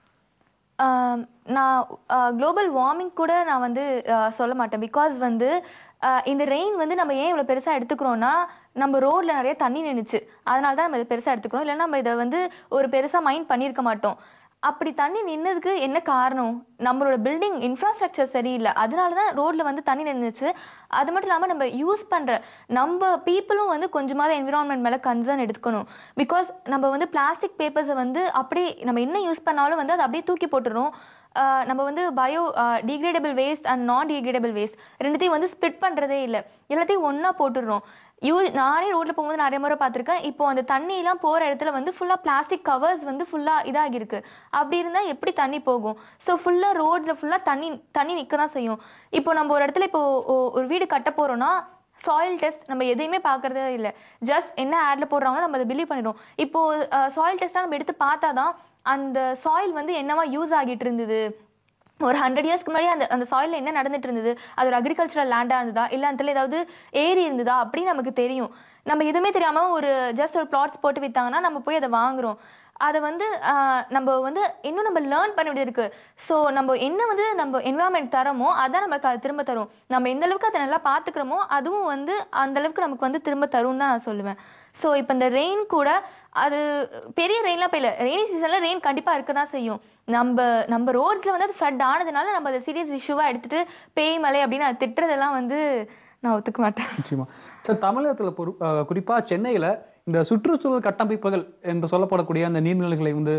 S2: ஆம், நான் குளோபல் வார்மிங் கூட நான் வந்து ஆஹ், சொல்ல மாட்டேன் பிகாஸ் வந்து ஆஹ், இந்த ரெயின் வந்து நம்ம ஏன் இவ்வளோ பெருசாக எடுத்துக்கிறோம்னா நம்ம ரோட்ல நிறைய தண்ணி நின்றுச்சு அதனால தான் நம்ம இதை பெருசாக எடுத்துக்கிறோம் இல்லைன்னா நம்ம இதை வந்து ஒரு பெருசாக மைண்ட் பண்ணியிருக்க மாட்டோம் அப்படி தண்ணி நின்னதுக்கு என்ன காரணம் நம்மளோட பில்டிங் இன்ஃப்ராஸ்ட்ரக்சர் சரியில்லை அதனால தான் ரோட்ல வந்து தண்ணி நின்றுச்சு அது மட்டும் இல்லாமல் நம்ம யூஸ் பண்ற நம்ம பீப்புளும் வந்து கொஞ்சமாவது என்விரான்மெண்ட் மேல கன்சர்ன் எடுத்துக்கணும் பிகாஸ் நம்ம வந்து பிளாஸ்டிக் பேப்பர்ஸை வந்து அப்படியே நம்ம என்ன யூஸ் பண்ணாலும் வந்து அதை அப்படியே தூக்கி போட்டுறோம் ஆஹ் நம்ம வந்து biodegradable waste and non degradable waste ரெண்டுத்தையும் வந்து ஸ்ப்ளிட் பண்றதே இல்லை எல்லாத்தையும் ஒண்ணா போட்டுடுறோம் யூ நானே ரோட்ல போகும்போது நிறைய முறை பார்த்திருக்கேன் இப்போ அந்த தண்ணி எல்லாம் போற இடத்துல வந்து ஃபுல்லா பிளாஸ்டிக் கவர்ஸ் வந்து ஃபுல்லா இதாகி இருக்கு அப்படி இருந்தா எப்படி தண்ணி போகும் ஸோ ஃபுல்லா ரோட்ல ஃபுல்லா தண்ணி தண்ணி நிக்க தான் செய்யும் இப்போ நம்ம ஒரு இடத்துல இப்போ ஒ- ஒரு வீடு கட்ட போறோம்னா சாயில் டெஸ்ட் நம்ம எதையுமே பார்க்கறதே இல்லை ஜஸ்ட் என்ன ஆட்ல போடுறாங்களோ நம்ம அதை பிலீவ் பண்ணிடுவோம் இப்போ சாயில் டெஸ்ட்டாக நம்ம எடுத்து பார்த்தாதான் அந்த சாயில் வந்து என்னவா யூஸ் ஆகிட்டு இருந்தது ஒரு ஹண்ட்ரட் இயர்ஸ்க்கு முன்னாடி அந்த அந்த சாயில்ல என்ன நடந்துட்டு இருந்தது அது ஒரு அக்ரிகல்ச்சரல் லேண்டா இருந்ததா இல்ல அந்த இடத்துல ஏதாவது ஏரி இருந்ததா அப்படின்னு நமக்கு தெரியும் நம்ம எதுவுமே தெரியாம ஒரு ஜஸ்ட் ஒரு பிளாட்ஸ் போட்டு வித்தாங்கன்னா நம்ம போய் அதை வாங்குறோம் அதை வந்து ஆஹ், நம்ம வந்து இன்னும் நம்ம லேர்ன் பண்ண வேண்டியது இருக்கு ஸோ நம்ம என்ன வந்து நம்ம என்வரான்மெண்ட் தரமோ அதான் நமக்கு அது திரும்ப தரும் நம்ம எந்த அளவுக்கு அதை நல்லா பார்த்துக்கிறோமோ அதுவும் வந்து அந்த அளவுக்கு நமக்கு வந்து திரும்ப தரும் தான் நான் சொல்லுவேன் ஸோ இப்போ இந்த ரெயின் கூட அது பெரிய ரெயின்லாம் பெய்யல ரெய்னி சீசன்ல ரெயின் கண்டிப்பா இருக்க தான் செய்யும் நம்ம நம்ம ரோட்ஸ்ல வந்து அது ஃப்ளட் ஆனதுனால நம்ம அதை சீரியஸ் இஷ்யூவா எடுத்துட்டு பேய் மலை அப்படின்னு அதை திட்டுறதெல்லாம் வந்து நான் ஒத்துக்க மாட்டேன்
S1: நிச்சயமா சார் தமிழகத்துல பொறு- அஹ் குறிப்பா சென்னையில இந்த சுற்றுச்சூழல் கட்டமைப்புகள் என்று சொல்லப்படக்கூடிய அந்த நீர்நிலைகளை வந்து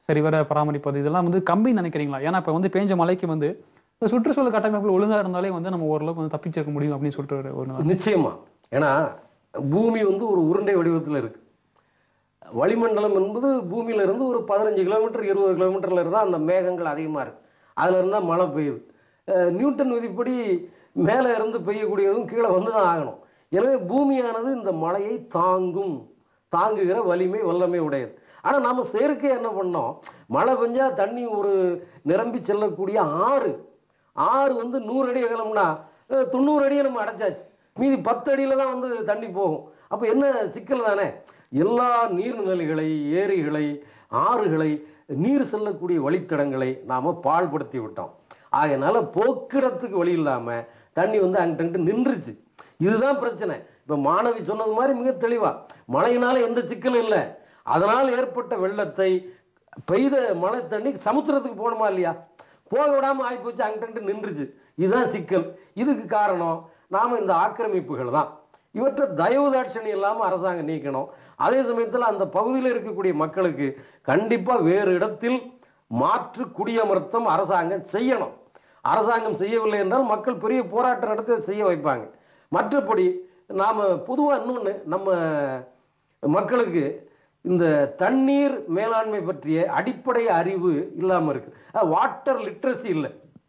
S1: சரிவர பராமரிப்பது இதெல்லாம் வந்து கம்மி நினைக்கிறீங்களா ஏன்னா இப்ப வந்து பேஞ்ச மழைக்கு வந்து இந்த சுற்றுச்சூழல் கட்டமைப்புகள் ஒழுங்கா இருந்தாலே வந்து நம்ம ஓரளவுக்கு வந்து தப்பிச்சிருக்க முடியும் அப்படின்னு சொல்லிட்டு ஒரு- ஒரு
S3: நிச்சயமா ஏன்னா பூமி வந்து ஒரு உருண்டை வடிவத்தில் இருக்கு வளிமண்டலம் என்பது பூமியில இருந்து ஒரு பதினஞ்சு கிலோமீட்டர் இருபது கிலோமீட்டர்ல இருந்தால் அந்த மேகங்கள் அதிகமாக இருக்கு அதுல இருந்தால் மழை பெய்யுது அஹ் நியூட்டன் விதிப்படி மேலே இருந்து பெய்யக்கூடியதும் கீழே வந்து தான் ஆகணும் எனவே பூமியானது இந்த மழையை தாங்கும் தாங்குகிற வலிமை வல்லமை உடையது ஆனால் நாம செயற்கை என்ன பண்ணோம் மழை பெஞ்சா தண்ணி ஒரு நிரம்பி செல்லக்கூடிய ஆறு ஆறு வந்து நூறு அடி அகலம்னா அஹ், தொண்ணூறு அடியை நம்ம அடைச்சாச்சு மீதி பத்து அடியில தான் வந்து தண்ணி போகும் அப்போ என்ன சிக்கல் தானே எல்லா நீர்நிலைகளை ஏரிகளை ஆறுகளை நீர் செல்லக்கூடிய வழித்தடங்களை நாம பாழ்படுத்தி விட்டோம் ஆகையினால போக்குறதுக்கு வழி இல்லாம தண்ணி வந்து அங்கிட்டு நின்றுச்சு இதுதான் பிரச்சனை இப்ப மாணவி சொன்னது மாதிரி மிக தெளிவா மழையினால எந்த சிக்கலும் இல்லை அதனால் ஏற்பட்ட வெள்ளத்தை பெய்த மழை தண்ணி சமுத்திரத்துக்கு போகணுமா இல்லையா போக விடாம ஆகிப்போச்சு அங்கிட்டு நின்றுச்சு இதுதான் சிக்கல் இதுக்கு காரணம் நாம இந்த ஆக்கிரமிப்புகள் தான் இவற்றை தயவு தாட்சணி இல்லாம அரசாங்கம் நீக்கணும் அதே சமயத்தில் அந்த பகுதியில் இருக்கக்கூடிய மக்களுக்கு கண்டிப்பா வேறு இடத்தில் மாற்று குடியமர்த்தம் அரசாங்கம் செய்யணும் அரசாங்கம் செய்யவில்லை என்றால் மக்கள் பெரிய போராட்டம் நடத்தி அதை செய்ய வைப்பாங்க மற்றபடி நாம பொதுவா இன்னொன்று நம்ம மக்களுக்கு இந்த தண்ணீர் மேலாண்மை பற்றிய அடிப்படை அறிவு இல்லாம இருக்கு வாட்டர் லிட்ரஸி இல்லை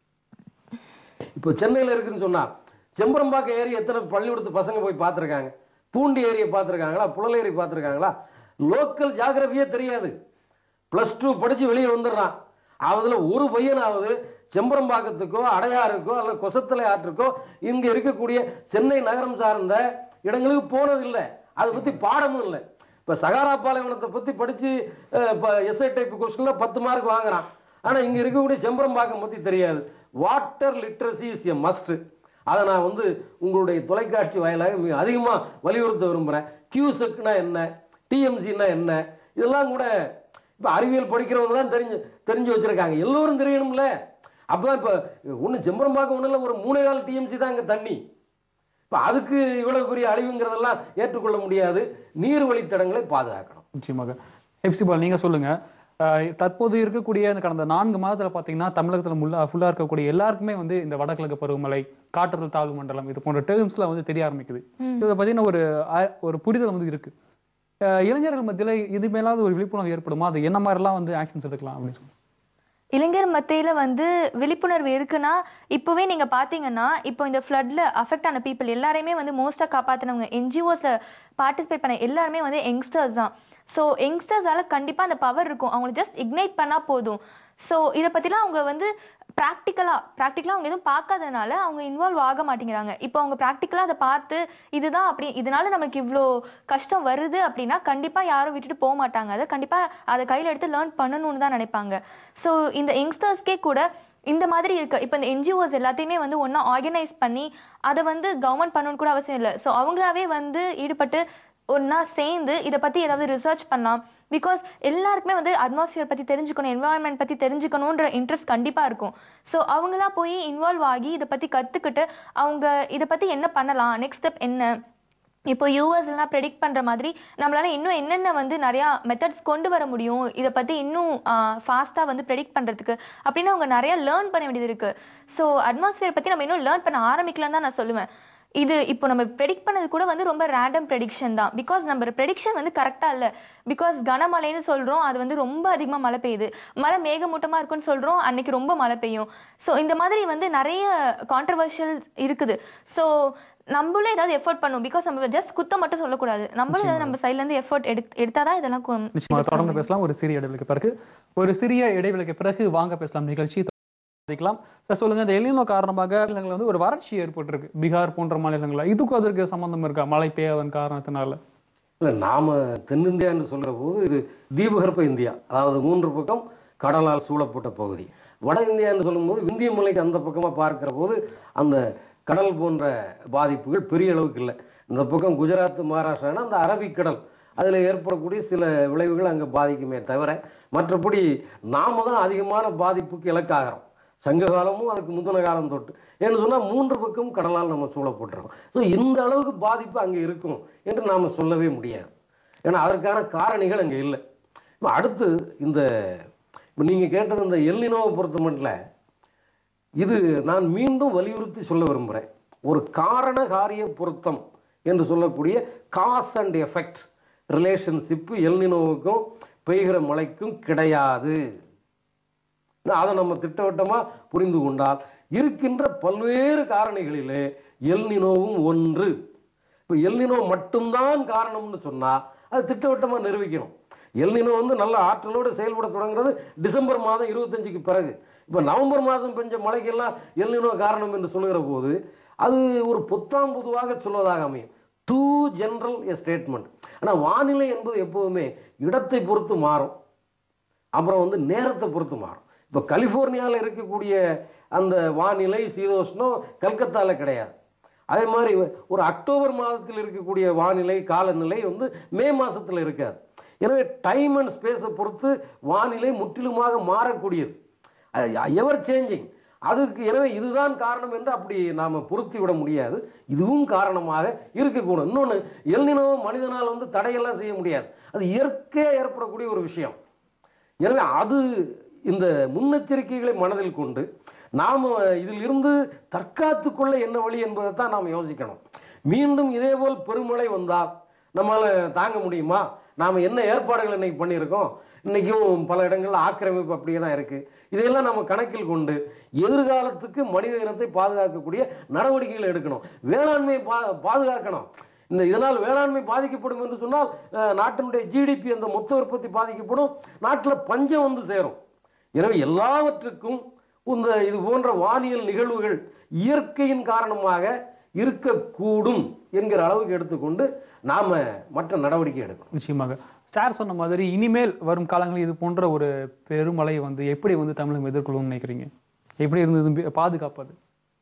S3: இப்போ சென்னையில் இருக்குன்னு சொன்னா செம்பரம்பாக்கம் ஏரி எத்தனை பள்ளிக்கூடத்து பசங்க போய் பார்த்துருக்காங்க பூண்டி ஏரியை பார்த்துருக்காங்களா புழல் ஏரி பார்த்துருக்காங்களா லோக்கல் ஜாகிரபியே தெரியாது ப்ளஸ் டூ படித்து வெளியே வந்துடுறான் அதுல ஒரு பையனாவது செம்பரம்பாக்கத்துக்கோ அடையாறுக்கோ அல்லது கொசத்தலை ஆற்றுக்கோ இங்க இருக்கக்கூடிய சென்னை நகரம் சார்ந்த இடங்களுக்கு போனதில்லை அதை பத்தி பாடமும் இல்லை இப்ப சகாரா பாலைவனத்தை பத்தி படிச்சு அஹ், இப்ப எஸ்ஐ டைப் கொஸ்டின்ல பத்து மார்க் வாங்குறான் ஆனா இங்க இருக்கக்கூடிய செம்பரம்பாக்கம் பத்தி தெரியாது water literacy is a must அதை நான் வந்து உங்களுடைய தொலைக்காட்சி வாயிலாக மிக அதிகமா வலியுறுத்த விரும்புறேன் கியூசெக்னா என்ன டிஎம்சின்னா என்ன இதெல்லாம் கூட இப்ப அறிவியல் படிக்கிறவங்க தான் தெரிஞ்சு தெரிஞ்சு வச்சிருக்காங்க எல்லோரும் தெரியணும்ல அப்பதான் இப்ப ஒண்ணு செம்பரம்பாக்கம் ஒண்ணு இல்ல ஒரு மூணே கால் டிஎம்சி தான் இங்க தண்ணி இப்ப அதுக்கு இவ்வளவு பெரிய அழிவுங்கிறதெல்லாம் ஏற்றுக்கொள்ள முடியாது நீர் வழித்தடங்களை பாதுகாக்கணும்
S1: நிச்சயமாக ஹெப்சிபால் நீங்க சொல்லுங்க அஹ் தற்போது இருக்கக்கூடிய இந்த கடந்த நான்கு மாதத்துல பாத்தீங்கன்னா தமிழகத்துல முல்லா ஃபுல்லா இருக்கக்கூடிய எல்லாருக்குமே வந்து இந்த வடகிழக்கு பருவமழை காற்றழுத்த தாழ்வு மண்டலம் இது போன்ற டேர்ம்ஸ்ல வந்து தெரிய ஆரம்பிக்குது இதை பத்தின ஒரு அ- ஒரு புரிதல் வந்து இருக்கு அஹ் இளைஞர்கள் மத்தியில இது மேலாவது ஒரு விழிப்புணர்வு ஏற்படுமா அது என்ன மாதிரிலாம் வந்து ஆக்ஷன்ஸ் எடுக்கலாம் அப்படின்னு சொல்லி
S2: இளைஞர் மத்தியில வந்து விழிப்புணர்வு இருக்குன்னா இப்போவே நீங்க பாத்தீங்கன்னா இப்போ இந்த ஃப்ளட்ல அஃபெக்ட் ஆன பீப்புள் எல்லாரையுமே வந்து மோஸ்டா காப்பாத்தினவங்க என்ஜிஓஸ்ல பார்ட்டிசிபேட் பண்ண எல்லாருமே வந்து யங்ஸ்டர்ஸ் தான் ஸோ யங்ஸ்டர்ஸால கண்டிப்பா அந்த பவர் இருக்கும் அவங்களை ஜஸ்ட் இக்னைட் பண்ணா போதும் ஸோ இதை பத்திலாம் அவங்க வந்து ப்ராக்டிக்கலா ப்ராக்டிக்கலா அவங்க எதுவும் பார்க்காதனால அவங்க இன்வால்வ் ஆக மாட்டேங்கிறாங்க இப்போ அவங்க ப்ராக்டிக்கலா அதை பார்த்து இதுதான் அப்படி இதனால நமக்கு இவ்வளோ கஷ்டம் வருது அப்படின்னா கண்டிப்பா யாரும் விட்டுட்டு போக மாட்டாங்க அதை கண்டிப்பா அதை கையில எடுத்து லேர்ன் பண்ணணும்னு தான் நினைப்பாங்க ஸோ இந்த யங்ஸ்டர்ஸ்க்கே கூட இந்த மாதிரி இருக்கு இப்போ இந்த என்ஜிஓஸ் எல்லாத்தையுமே வந்து ஒண்ணா ஆர்கனைஸ் பண்ணி அதை வந்து கவர்மெண்ட் பண்ணணும்னு கூட அவசியம் இல்லை ஸோ அவங்களாவே வந்து ஈடுபட்டு ஒண்ணா சேர்ந்து இதை பத்தி ஏதாவது ரிசர்ச் பண்ணலாம் பிகாஸ் எல்லாருக்குமே வந்து அட்மாஸ்பியர் பத்தி தெரிஞ்சுக்கணும் என்வாயன்மெண்ட் பத்தி தெரிஞ்சுக்கணுன்ற இன்ட்ரெஸ்ட் கண்டிப்பா இருக்கும் ஸோ அவங்களா போய் இன்வால்வ் ஆகி இதை பத்தி கத்துக்கிட்டு அவங்க இதை பத்தி என்ன பண்ணலாம் நெக்ஸ்ட் ஸ்டெப் என்ன இப்போ யூஎஸ்லாம் ப்ரெடிக்ட் பண்ற மாதிரி நம்மளால இன்னும் என்னென்ன வந்து நிறைய மெத்தட்ஸ் கொண்டு வர முடியும் இதை பத்தி இன்னும் ஃபாஸ்டா வந்து ப்ரெடிக்ட் பண்றதுக்கு அப்படின்னு அவங்க நிறைய லேர்ன் பண்ண வேண்டியது இருக்கு ஸோ அட்மாஸ்பியர் பத்தி நம்ம இன்னும் லேர்ன் பண்ண ஆரம்பிக்கலாம்னு தான் நான் சொல்லுவேன் இது இப்போ நம்ம ப்ரெடிக்ட் பண்ணது கூட வந்து ரொம்ப ரேண்டம் ப்ரெடிக்ஷன் தான் பிகாஸ் நம்ம ப்ரெடிக்ஷன் வந்து கரெக்டா இல்ல பிகாஸ் கனமழைன்னு சொல்றோம் அது வந்து ரொம்ப அதிகமா மழை பெய்யுது மழை மேகமூட்டமா இருக்குன்னு சொல்றோம் அன்னைக்கு ரொம்ப மழை பெய்யும் ஸோ இந்த மாதிரி வந்து நிறைய கான்ட்ரவர்ஷியல் இருக்குது ஸோ நம்மளும் ஏதாவது எஃபோர்ட் பண்ணும் பிகாஸ் நம்ம ஜஸ்ட் குத்த மட்டும் சொல்லக்கூடாது நம்மளும் ஏதாவது நம்ம சைட்ல இருந்து எஃபோர்ட் எடு எடுத்தாதான் இதெல்லாம் கொ-
S1: நிச்சயமாக தொடர்ந்து பேசலாம் ஒரு சிறிய இடைவெளிக்கு பிறகு ஒரு சிறிய இடைவெளிக்கு பிறகு வாங்க பேசலாம் நிகழ்ச்சி சந்திக்கலாம் சார் சொல்லுங்க இந்த எலினோ காரணமாக மாநிலங்கள்ல வந்து ஒரு வறட்சி ஏற்பட்டிருக்கு பீகார் போன்ற மாநிலங்கள்ல இதுக்கும் அதற்கு சம்பந்தம் இருக்கா மழை பெய்யாதன் காரணத்தினால
S3: இல்ல நாம தென்னிந்தியா என்று சொல்ற போது இது தீபகற்ப இந்தியா அதாவது மூன்று பக்கம் கடலால் சூழப்பட்ட பகுதி வட இந்தியா என்று சொல்லும்போது விந்திய மலைக்கு அந்த பக்கமா பார்க்கிற போது அந்த கடல் போன்ற பாதிப்புகள் பெரிய அளவுக்கு இல்லை இந்த பக்கம் குஜராத் மகாராஷ்டிரானா அந்த அரபிக்கடல் அதில் ஏற்படக்கூடிய சில விளைவுகள் அங்கே பாதிக்குமே தவிர மற்றபடி நாம தான் அதிகமான பாதிப்புக்கு இலக்காகிறோம் சங்க காலமும் அதுக்கு முந்தின காலம் தொட்டு ஏன்னு சொன்னால் மூன்று பக்கம் கடலால் நம்ம சூழப்பட்டிருக்கோம் ஸோ இந்த அளவுக்கு பாதிப்பு அங்கே இருக்கும் என்று நாம் சொல்லவே முடியாது ஏன்னா அதற்கான காரணிகள் அங்கே இல்லை இப்போ அடுத்து இந்த இப்போ நீங்கள் கேட்டது இந்த எல்லினோவை பொறுத்த மட்டும் இது நான் மீண்டும் வலியுறுத்தி சொல்ல விரும்புகிறேன் ஒரு காரண காரிய பொருத்தம் என்று சொல்லக்கூடிய காஸ் அண்ட் எஃபெக்ட் ரிலேஷன்ஷிப் எல்னினோவுக்கும் பெய்கிற மழைக்கும் கிடையாது அதை நம்ம திட்டவட்டமாக புரிந்து கொண்டால் இருக்கின்ற பல்வேறு காரணிகளிலே எல்னினோவும் ஒன்று இப்போ எல்னினோ மட்டும்தான் காரணம்னு சொன்னால் அது திட்டவட்டமாக நிரூபிக்கணும் எல்னினோ வந்து நல்ல ஆற்றலோடு செயல்பட தொடங்குறது டிசம்பர் மாதம் இருபத்தஞ்சுக்கு பிறகு இப்போ நவம்பர் மாதம் பெஞ்ச மழைக்கெல்லாம் எல்னினோ காரணம் என்று சொல்லுகிற போது அது ஒரு பொத்தாம் பொதுவாக சொல்வதாக அமையும் டூ ஜெனரல் எ ஸ்டேட்மெண்ட் ஆனால் வானிலை என்பது எப்போதுமே இடத்தை பொறுத்து மாறும் அப்புறம் வந்து நேரத்தை பொறுத்து மாறும் இப்போ கலிஃபோர்னியாவில் இருக்கக்கூடிய அந்த வானிலை சீதோஷ்ணம் கல்கத்தாவில் கிடையாது அதே மாதிரி ஒரு அக்டோபர் மாதத்தில் இருக்கக்கூடிய வானிலை காலநிலை வந்து மே மாதத்தில் இருக்காது எனவே டைம் அண்ட் ஸ்பேஸை பொறுத்து வானிலை முற்றிலுமாக மாறக்கூடியது எவர் சேஞ்சிங் அதுக்கு எனவே இதுதான் காரணம் என்று அப்படி நாம் பொருத்தி விட முடியாது இதுவும் காரணமாக இருக்கக்கூடும் இன்னொன்று எல்நினவும் மனிதனால் வந்து தடையெல்லாம் செய்ய முடியாது அது இயற்கையாக ஏற்படக்கூடிய ஒரு விஷயம் எனவே அது இந்த முன்னெச்சரிக்கைகளை மனதில் கொண்டு நாம் இதில் இருந்து தற்காத்து கொள்ள என்ன வழி என்பதை தான் நாம் யோசிக்கணும் மீண்டும் இதேபோல் பெருமழை வந்தால் நம்மளால் தாங்க முடியுமா நாம் என்ன ஏற்பாடுகள் இன்னைக்கு பண்ணியிருக்கோம் இன்னைக்கும் பல இடங்களில் ஆக்கிரமிப்பு அப்படியே தான் இருக்குது இதையெல்லாம் நம்ம கணக்கில் கொண்டு எதிர்காலத்துக்கு மனித இனத்தை பாதுகாக்கக்கூடிய நடவடிக்கைகள் எடுக்கணும் வேளாண்மையை பா பாதுகாக்கணும் இந்த இதனால் வேளாண்மை பாதிக்கப்படும் என்று சொன்னால் அஹ், நாட்டினுடைய ஜிடிபி அந்த மொத்த உற்பத்தி பாதிக்கப்படும் நாட்டில் பஞ்சம் வந்து சேரும் எனவே எல்லாவற்றுக்கும் இந்த இது போன்ற வானியல் நிகழ்வுகள் இயற்கையின் காரணமாக இருக்கக்கூடும் என்கிற அளவுக்கு எடுத்துக்கொண்டு நாம மற்ற நடவடிக்கை எடுக்கணும்
S1: நிச்சயமாக சார் சொன்ன மாதிரி இனிமேல் வரும் காலங்களில் இது போன்ற ஒரு பெருமழை வந்து எப்படி வந்து தமிழகம் எதிர்கொள்ளும்னு நினைக்கிறீங்க எப்படி இருந்தது பாதுகாப்பது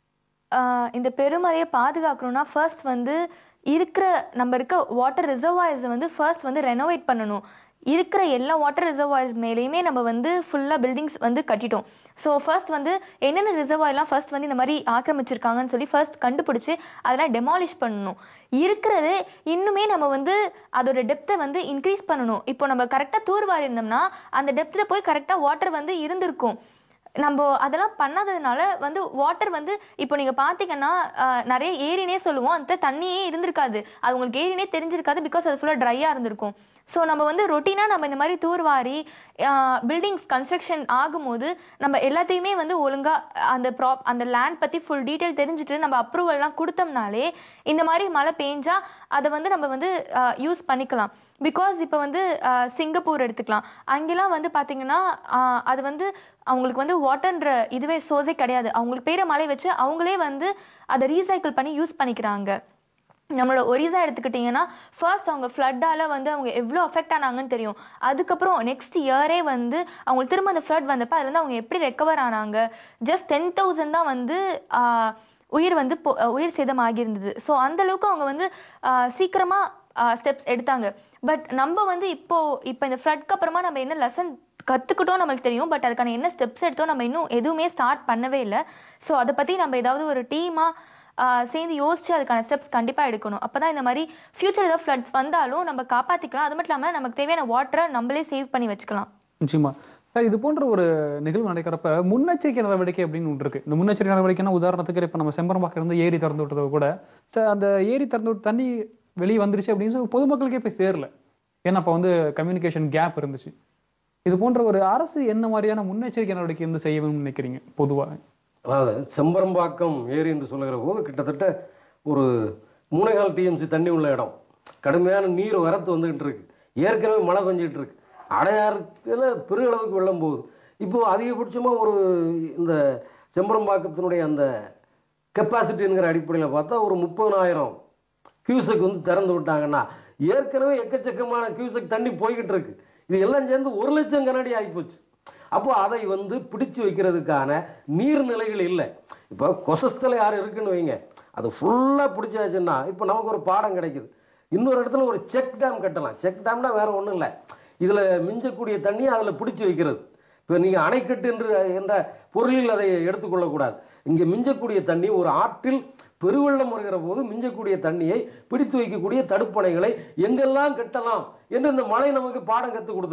S2: ஆஹ் இந்த பெருமழையை பாதுகாக்கணும்னா ஃபர்ஸ்ட் வந்து இருக்கிற நம்ம இருக்க வாட்டர் ரிசர்வாயர்ஸை வந்து ஃபர்ஸ்ட் வந்து ரெனோவேட் பண்ணணும் இருக்கிற எல்லா வாட்டர் ரிசர்வாயர்ஸ் மேலேயுமே நம்ம வந்து ஃபுல்லாக பில்டிங்ஸ் வந்து கட்டிட்டோம் ஸோ ஃபர்ஸ்ட் வந்து என்னென்ன ரிசர்வாயர்லாம் ஃபர்ஸ்ட் வந்து இந்த மாதிரி ஆக்கிரமிச்சிருக்காங்கன்னு சொல்லி ஃபர்ஸ்ட் கண்டுபிடிச்சு அதெல்லாம் டெமாலிஷ் பண்ணணும் இருக்கிறது இன்னுமே நம்ம வந்து அதோட டெப்த்தை வந்து இன்க்ரீஸ் பண்ணணும் இப்போ நம்ம கரெக்டாக தூர்வாரி இருந்தோம்னா அந்த டெப்த்தில் போய் கரெக்டாக வாட்டர் வந்து இருந்திருக்கும் நம்ம அதெல்லாம் பண்ணாததுனால வந்து வாட்டர் வந்து இப்போ நீங்க பாத்தீங்கன்னா ஆஹ், நிறைய ஏரினே சொல்லுவோம் அந்த தண்ணியே இருந்திருக்காது அது உங்களுக்கு ஏரினே தெரிஞ்சிருக்காது பிகாஸ் அது ஃபுல்லா ட்ரையா இருந்திருக்கும் ஸோ நம்ம வந்து ரொட்டீனா நம்ம இந்த மாதிரி தூர்வாரி பில்டிங்ஸ் கன்ஸ்ட்ரக்ஷன் ஆகும்போது நம்ம எல்லாத்தையுமே வந்து ஒழுங்கா அந்த ப்ராப் அந்த லேண்ட் பத்தி ஃபுல் டீட்டெயில் தெரிஞ்சுட்டு நம்ம அப்ரூவல்லாம் கொடுத்தோம்னாலே இந்த மாதிரி மழை பெஞ்சா அதை வந்து நம்ம வந்து யூஸ் பண்ணிக்கலாம் பிகாஸ் இப்போ வந்து ஆஹ், சிங்கப்பூர் எடுத்துக்கலாம் அங்கெல்லாம் வந்து பார்த்தீங்கன்னா ஆஹ், அது வந்து அவங்களுக்கு வந்து வாட்டர்ன்ற இதுவே சோர்ஸே கிடையாது அவங்களுக்கு பெய்கிற மழை வச்சு அவங்களே வந்து அதை ரீசைக்கிள் பண்ணி யூஸ் பண்ணிக்கிறாங்க நம்மளோட ஒரிசா எடுத்துக்கிட்டிங்கன்னா ஃபர்ஸ்ட் அவங்க ஃப்ளட்டால வந்து அவங்க எவ்வளோ அஃபெக்ட் ஆனாங்கன்னு தெரியும் அதுக்கப்புறம் நெக்ஸ்ட் இயரே வந்து அவங்களுக்கு திரும்ப அந்த ஃப்ளட் வந்தப்ப அதுல இருந்து அவங்க எப்படி ரெக்கவர் ஆனாங்க ஜஸ்ட் டென் தௌசண்ட் தான் வந்து ஆஹ், உயிர் வந்து போ- உயிர் சேதம் ஆகியிருந்தது ஸோ அந்த அளவுக்கு அவங்க வந்து ஆஹ், சீக்கிரமா ஸ்டெப்ஸ் எடுத்தாங்க பட் நம்ம வந்து இப்போ இப்போ இந்த ஃப்ளட்க்கு அப்புறமா நம்ம என்ன லெசன் கத்துக்கிட்டோம் நம்மளுக்கு தெரியும் பட் அதுக்கான என்ன ஸ்டெப்ஸ் எடுத்தோம் நம்ம இன்னும் எதுவுமே ஸ்டார்ட் பண்ணவே இல்லை ஸோ அதை பத்தி நம்ம ஏதாவது ஒரு டீமா சேர்ந்து யோசிச்சு அதுக்கான ஸ்டெப்ஸ் கண்டிப்பா எடுக்கணும் அப்பதான் இந்த மாதிரி ஃபியூச்சர் ஏதாவது ஃப்ளட்ஸ் வந்தாலும் நம்ம காப்பாத்திக்கலாம் அது மட்டும் இல்லாம நமக்கு தேவையான வாட்டரை நம்மளே சேவ் பண்ணி வச்சுக்கலாம்
S1: நிச்சயமா சார் இது போன்ற ஒரு நிகழ்வு நடக்கிறப்ப முன்னெச்சரிக்கை நடவடிக்கை அப்படின்னு ஒன்று இருக்கு இந்த முன்னெச்சரிக்கை நடவடிக்கைன்னா உதாரணத்துக்கு இப்போ நம்ம செம்பரம்பாக்கம் இருந்து ஏரி திறந்து விட்டது கூட சார் அந்த ஏரி திறந்து விட்டு தண்ணி வெளியே வந்துருச்சு அப்படின்னு சொல்லி பொதுமக்களுக்கே போய் சேரல ஏன்னா அப்போ வந்து கம்யூனிகேஷன் கேப் இருந்துச்சு இது போன்ற ஒரு அரசு என்ன மாதிரியான முன்னெச்சரிக்கை நடவடிக்கை வந்து செய்யணும்னு நினைக்கிறீங்க பொதுவாக
S3: அதாவது செம்பரம்பாக்கம் ஏரி என்று சொல்லுகிற போது கிட்டத்தட்ட ஒரு மூணேகால் டிஎம்சி தண்ணி உள்ள இடம் கடுமையான நீர் வரத்து வந்துகிட்டு இருக்கு ஏற்கனவே மழை பெஞ்சிட்டு இருக்கு அடையாறுல பெருகளவுக்கு வெள்ளம் போகுது இப்போ அதிகபட்சமாக ஒரு இந்த செம்பரம்பாக்கத்தினுடைய அந்த கெப்பாசிட்டிங்கிற அடிப்படையில் பார்த்தா ஒரு முப்பதனாயிரம் கியூசெக் வந்து திறந்து விட்டாங்கன்னா ஏற்கனவே எக்கச்சக்கமான கியூசெக் தண்ணி போய்கிட்டு இருக்கு இது எல்லாம் சேர்ந்து ஒரு லட்சம் கனடி ஆகிப்போச்சு அப்போ அதை வந்து பிடிச்சு வைக்கிறதுக்கான நீர்நிலைகள் இல்லை இப்போ கொசஸ்தலை யார் இருக்குன்னு வைங்க அது ஃபுல்லாக பிடிச்சாச்சுன்னா இப்போ நமக்கு ஒரு பாடம் கிடைக்குது இன்னொரு இடத்துல ஒரு செக் டேம் கட்டலாம் செக் டேம்னா வேற ஒன்றும் இல்லை இதில் மிஞ்சக்கூடிய தண்ணியை அதில் பிடிச்சு வைக்கிறது இப்போ நீங்கள் அணைக்கட்டு என்று என்ற பொருளில் அதை எடுத்துக்கொள்ளக்கூடாது இங்கே மிஞ்சக்கூடிய தண்ணி ஒரு ஆற்றில் பெருவெள்ளம் வருகிற போது மிஞ்சக்கூடிய தண்ணியை பிடித்து வைக்கக்கூடிய தடுப்பணைகளை எங்கெல்லாம் கட்டலாம் என்று இந்த மழை நமக்கு பாடம் கற்றுக் கொடுத்துருக்கு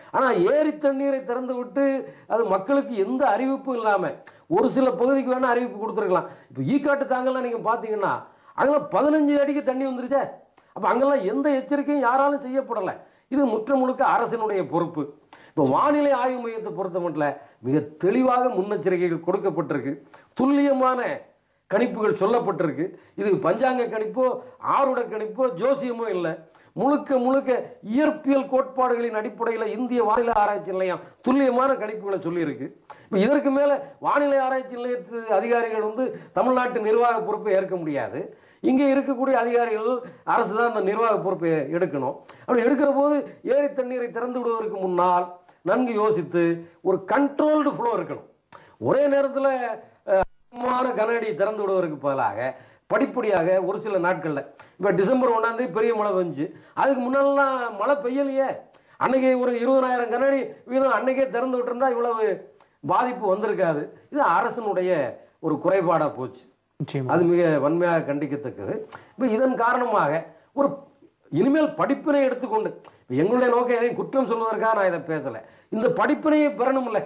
S3: ஆனா ஏரி தண்ணீரை திறந்து விட்டு அது மக்களுக்கு எந்த அறிவிப்பும் இல்லாம ஒரு சில பகுதிக்கு வேணா அறிவிப்பு கொடுத்துருக்கலாம் இப்போ ஈக்காட்டு தாங்கலாம் நீங்க பாத்தீங்கன்னா அங்கெல்லாம் பதினஞ்சு அடிக்கு தண்ணி வந்துருச்சே அப்ப அங்கெல்லாம் எந்த எச்சரிக்கையும் யாராலும் செய்யப்படலை இது முற்ற முழுக்க அரசினுடைய பொறுப்பு இப்போ வானிலை ஆய்வு மையத்தை பொறுத்த மட்டும் மிக தெளிவாக முன்னெச்சரிக்கைகள் கொடுக்கப்பட்டிருக்கு துல்லியமான கணிப்புகள் சொல்லப்பட்டிருக்கு இது பஞ்சாங்க கணிப்போ ஆருட கணிப்போ ஜோசியமோ இல்லை முழுக்க முழுக்க இயற்பியல் கோட்பாடுகளின் அடிப்படையில் இந்திய வானிலை ஆராய்ச்சி நிலையம் துல்லியமான கணிப்புகளை சொல்லியிருக்கு இப்போ இதற்கு மேல வானிலை ஆராய்ச்சி நிலையத்து அதிகாரிகள் வந்து தமிழ்நாட்டு நிர்வாக பொறுப்பை ஏற்க முடியாது இங்கே இருக்கக்கூடிய அதிகாரிகள் அரசு தான் அந்த நிர்வாக பொறுப்பை எடுக்கணும் அப்படி எடுக்கிற போது ஏரி தண்ணீரை திறந்து விடுவதற்கு முன்னால் நன்கு யோசித்து ஒரு கண்ட்ரோல்டு ஃப்ளோ இருக்கணும் ஒரே நேரத்தில் அதிகமான கனஅடி திறந்து விடுவதற்கு பதிலாக படிப்படியாக ஒரு சில நாட்கள்ல இப்ப டிசம்பர் ஒண்ணாம் தேதி பெரிய மழை வந்துச்சு அதுக்கு முன்னாலாம் மழை பெய்யலையே அன்னைக்கு ஒரு இருபதாயிரம் கனஅடி வீதம் அன்னைக்கே திறந்து விட்டுருந்தா இவ்வளவு பாதிப்பு வந்திருக்காது இது அரசனுடைய ஒரு குறைபாடா போச்சு
S1: நிச்சயமா
S3: அது மிக வன்மையாக கண்டிக்கத்தக்கது இப்போ இதன் காரணமாக ஒரு இனிமேல் படிப்பினை எடுத்துக்கொண்டு இப்ப எங்களுடைய நோக்கம் எதையும் குற்றம் சொல்வதற்காக நான் இதை பேசல இந்த படிப்பினையை பெறணும்ல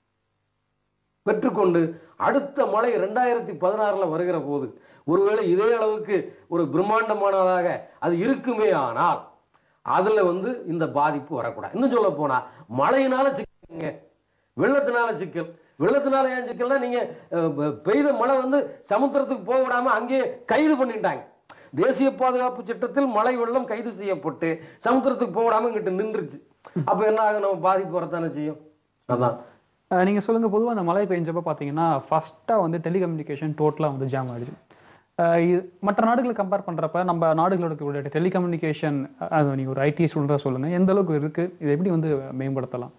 S3: பெற்றுக்கொண்டு அடுத்த மழை ரெண்டாயிரத்தி பதினாறுல வருகிற போது ஒருவேளை இதே அளவுக்கு ஒரு பிரம்மாண்டமானதாக அது இருக்குமே ஆனால் அதுல வந்து இந்த பாதிப்பு வரக்கூடாது இன்னும் சொல்ல போனா மழையினால சிக்கலுங்க வெள்ளத்தினால சிக்கல் வெள்ளத்தினால ஏன் சிக்கல்னா நீங்க அஹ், பெ- பெய்த மழை வந்து சமுத்திரத்துக்கு போக விடாம அங்கேயே கைது பண்ணிட்டாங்க தேசிய பாதுகாப்பு சட்டத்தில் மழை வெள்ளம் கைது செய்யப்பட்டு சமுத்திரத்துக்கு போக விடாம இங்கிட்டு நின்றுச்சு அப்ப என்ன ஆகும் நம்ம பாதிப்பு வரத்தானே செய்யும் அதான்
S1: அஹ் நீங்க சொல்லுங்க பொதுவா அந்த மழை பெஞ்சப்ப பாத்தீங்கன்னா ஃபர்ஸ்டா வந்து டெலிகம்யூனிகேஷன் டோட்டலா வந்து ஜாம் ஆயிடுச்சு அஹ் இது மற்ற நாடுகளை கம்பேர் பண்றப்ப நம்ம நாடுகளோட இருக்கக்கூடிய டெலிகம்யூனிகேஷன் அது நீங்க ஒரு ஐடி ஸ்டூடெண்டா சொல்லுங்க எந்த அளவுக்கு இருக்கு இதை எப்படி வந்து மேம்படுத்தலாம்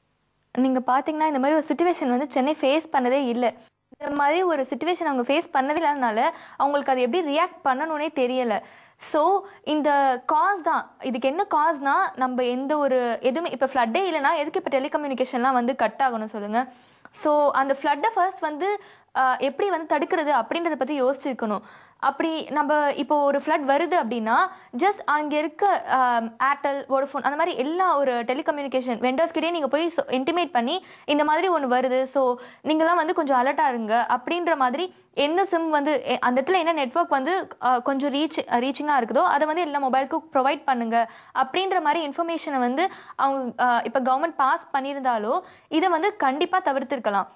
S2: நீங்க பாத்தீங்கன்னா இந்த மாதிரி ஒரு சுச்சுவேஷன் வந்து சென்னை ஃபேஸ் பண்ணதே இல்ல இந்த மாதிரி ஒரு சுச்சுவேஷன் அவங்க ஃபேஸ் பண்ணதே இல்லாதனால அவங்களுக்கு அதை எப்படி ரியாக்ட் பண்ணணும்னே தெரியல ஸோ இந்த காஸ் தான் இதுக்கு என்ன காஸ்னா நம்ம எந்த ஒரு எதுவுமே இப்போ ஃப்ளட்டே இல்லைன்னா எதுக்கு இப்போ டெலிகம்யூனிகேஷன்லாம் வந்து கட் ஆகணும் சொல்லுங்க ஸோ அந்த ஃப்ளட்டை ஃபர்ஸ்ட் வந்து ஆஹ், எப்படி வந்து தடுக்கிறது அப்படின்றத பத்தி யோசிச்சிருக்கணும் அப்படி நம்ம இப்போ ஒரு ஃப்ளட் வருது அப்படின்னா ஜஸ்ட் அங்க இருக்க ஏர்டெல் வோடஃபோன் அந்த மாதிரி எல்லா ஒரு டெலிகம்யூனிகேஷன் வெண்டர்ஸ்கிட்டே நீங்க போய் இன்டிமேட் பண்ணி இந்த மாதிரி ஒன்று வருது ஸோ நீங்களாம் வந்து கொஞ்சம் அலர்ட்டா இருங்க அப்படின்ற மாதிரி என்ன சிம் வந்து எ- அந்த இடத்துல என்ன நெட்வொர்க் வந்து ஆஹ், கொஞ்சம் ரீச் ரீச்சிங்காக இருக்குதோ அதை வந்து எல்லா மொபைலுக்கும் ப்ரொவைட் பண்ணுங்க அப்படின்ற மாதிரி இன்ஃபர்மேஷனை வந்து அவங்க ஆஹ், இப்போ கவர்மெண்ட் பாஸ் பண்ணியிருந்தாலோ இதை வந்து கண்டிப்பா தவிர்த்திருக்கலாம்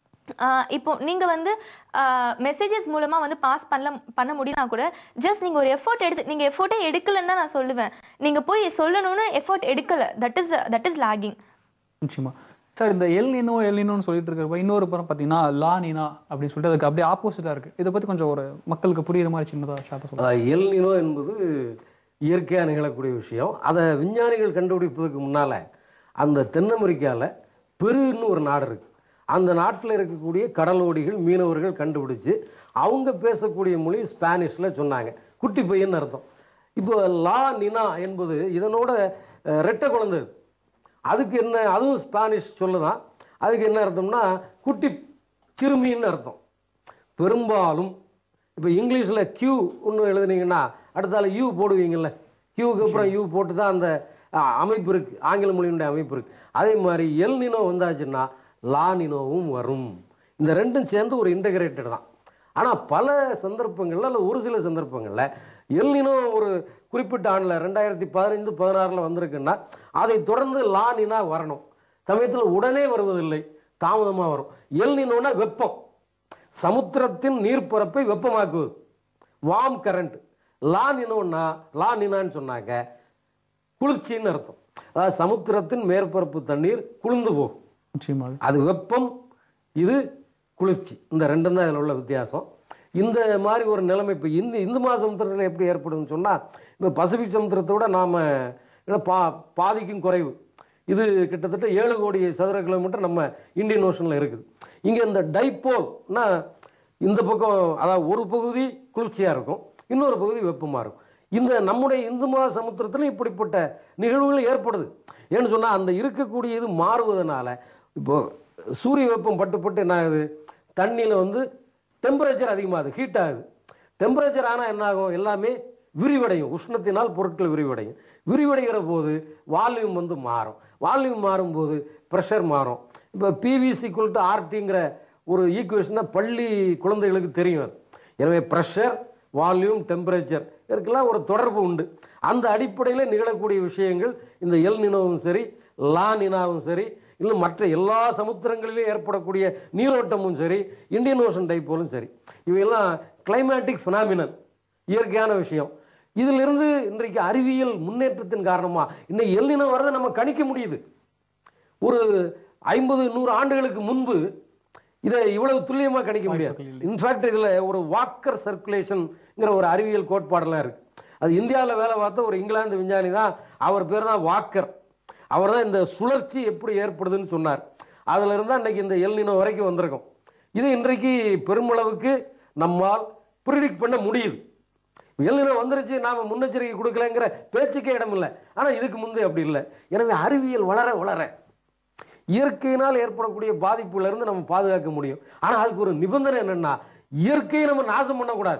S2: ஆஹ் இப்போ நீங்க வந்து மெசேஜஸ் மூலமா வந்து பாஸ் பண்ணல பண்ண முடியலனா கூட ஜஸ்ட் நீங்க ஒரு எஃபோர்ட் எடுத்து நீங்க எஃபோர்ட்டே எடுக்கலன்னு தான் நான் சொல்லுவேன் நீங்க போய் சொல்லணும்னு எஃபோர்ட் எடுக்கல that is that is lacking
S1: நிச்சயமா சார் இந்த எல் நினோ எல் நினோன்னு சொல்லிட்டு இருக்கிறப்ப இன்னொரு புறம் பார்த்தீங்கன்னா லா நினா அப்படின்னு சொல்லிட்டு அதுக்கு அப்படியே ஆப்போசிட்டா இருக்கு இதை பத்தி கொஞ்சம் ஒரு மக்களுக்கு புரியுற மாதிரி சின்னதா ஷார்ட்டா சொல்லுங்க
S3: அஹ் எல் நினோ என்பது இயற்கையாக நிகழக்கூடிய விஷயம் அதை விஞ்ஞானிகள் கண்டுபிடிப்பதற்கு முன்னால அந்த தென் அமெரிக்கால பெருன்னு ஒரு நாடு இருக்கு அந்த நாட்டில் இருக்கக்கூடிய கடலோடிகள் மீனவர்கள் கண்டுபிடிச்சு அவங்க பேசக்கூடிய மொழி ஸ்பானிஷ்ல சொன்னாங்க குட்டி பையன் அர்த்தம் இப்போ லா நினா என்பது இதனோட அஹ், ரெட்டை குழந்தை இது. அதுக்கு என்ன அதுவும் ஸ்பானிஷ் சொல்லுதான் அதுக்கு என்ன அர்த்தம்னா குட்டி சிறுமின்னு அர்த்தம் பெரும்பாலும் இப்போ இங்கிலீஷில் கியூ ஒன்று எழுதுனீங்கன்னா அடுத்தால யூ போடுவீங்கல்ல கியூக்கு அப்புறம் யூ போட்டு தான் அந்த ஆ, அமைப்பு இருக்கு ஆங்கில மொழியினுடைய அமைப்பு இருக்கு அதே மாதிரி எல் நினோ வந்தாச்சுன்னா லா நினோவும் வரும் இந்த ரெண்டும் சேர்ந்து ஒரு இன்டகிரேட்டட் தான் ஆனால் பல சந்தர்ப்பங்கள்ல அல்ல ஒரு சில சந்தர்ப்பங்களில் எல் நினோ ஒரு குறிப்பிட்ட ஆண்டில் ரெண்டாயிரத்தி பதினைந்து பதினாறில் வந்திருக்குன்னா அதை தொடர்ந்து லா நினா வரணும் சமயத்தில் உடனே வருவதில்லை தாமதமாக வரும் எல் நினோனா வெப்பம் சமுத்திரத்தின் நீர்ப்பரப்பை வெப்பமாக்குவது வார்ம் கரண்ட் லா நினோன்னா லா நினான்னு சொன்னாங்க குளிர்ச்சின்னு அர்த்தம் அதாவது சமுத்திரத்தின் மேற்பரப்பு தண்ணீர் குளிர்ந்து போகும்
S1: நிச்சயமா
S3: அது வெப்பம் இது குளிர்ச்சி இந்த ரெண்டும் தான் இதில் உள்ள வித்தியாசம் இந்த மாதிரி ஒரு நிலைமை இப்போ இந்த இந்து மகா சமுத்திரத்தில் எப்படி ஏற்படும்னு சொன்னால் இப்போ பசிபிக் சமுத்திரத்தை விட நாம் பா பாதிக்கும் குறைவு இது கிட்டத்தட்ட ஏழு கோடி சதுர கிலோமீட்டர் நம்ம இந்தியன் ஓஷனில் இருக்குது இங்கே இந்த டைப்போல்னா இந்த பக்கம் அதாவது ஒரு பகுதி குளிர்ச்சியாக இருக்கும் இன்னொரு பகுதி வெப்பமாக இருக்கும் இந்த நம்முடைய இந்து மகா சமுத்திரத்திலும் இப்படிப்பட்ட நிகழ்வுகள் ஏற்படுது ஏன்னு சொன்னால் அந்த இருக்கக்கூடிய இது மாறுவதனால இப்போ சூரிய வெப்பம் பட்டு பட்டு என்ன ஆகுது தண்ணியில் வந்து டெம்பரேச்சர் அதிகமாகுது ஹீட் ஆகுது டெம்பரேச்சர் ஆனால் என்ன ஆகும் எல்லாமே விரிவடையும் உஷ்ணத்தினால் பொருட்கள் விரிவடையும் விரிவடைகிற போது வால்யூம் வந்து மாறும் வால்யூம் மாறும்போது ப்ரெஷர் மாறும் இப்போ பிவிசி டு ஆர்டிங்கிற ஒரு ஈக்குவேஷனை பள்ளி குழந்தைகளுக்கு தெரியும் அது எனவே ப்ரெஷர் வால்யூம் டெம்பரேச்சர் இதுக்கெல்லாம் ஒரு தொடர்பு உண்டு அந்த அடிப்படையில் நிகழக்கூடிய விஷயங்கள் இந்த எல் நினோவும் சரி லா நினாவும் சரி இல்லை மற்ற எல்லா சமுத்திரங்களிலும் ஏற்படக்கூடிய நீரோட்டமும் சரி இந்தியன் ஓஷன் டைப்போலும் சரி இவையெல்லாம் கிளைமேட்டிக் ஃபினாமினன் இயற்கையான விஷயம் இதிலிருந்து இன்றைக்கு அறிவியல் முன்னேற்றத்தின் காரணமா இன்னைக்கு எல்லினம் வரதை நம்ம கணிக்க முடியுது ஒரு ஐம்பது நூறு ஆண்டுகளுக்கு முன்பு இதை இவ்வளவு துல்லியமா கணிக்க முடியாது
S1: வாய்ப்புகள் இல்லை.
S3: இன்ஃபேக்ட் இதுல ஒரு வாக்கர் சர்க்குலேஷன்ங்கிற ஒரு அறிவியல் கோட்பாடெல்லாம் இருக்கு அது இந்தியாவில் வேலை பார்த்த ஒரு இங்கிலாந்து விஞ்ஞானி தான் அவர் பேர் தான் வாக்கர் அவர் தான் இந்த சுழற்சி எப்படி ஏற்படுதுன்னு சொன்னார் அதுல இருந்தா இன்னைக்கு இந்த எல்னினோ வரைக்கும் வந்திருக்கும் இது இன்றைக்கு பெருமளவுக்கு நம்மால் ப்ரிடிக்ட் பண்ண முடியுது எல்னினோ வந்துருச்சு நாம முன்னெச்சரிக்கை கொடுக்கலங்கிற பேச்சுக்கே இடம் இல்லை ஆனா இதுக்கு முந்தைய அப்படி இல்லை எனவே அறிவியல் வளர வளர இயற்கையினால் ஏற்படக்கூடிய பாதிப்புல இருந்து நம்ம பாதுகாக்க முடியும் ஆனா அதுக்கு ஒரு நிபந்தனை என்னன்னா இயற்கையை நம்ம நாசம் பண்ணக்கூடாது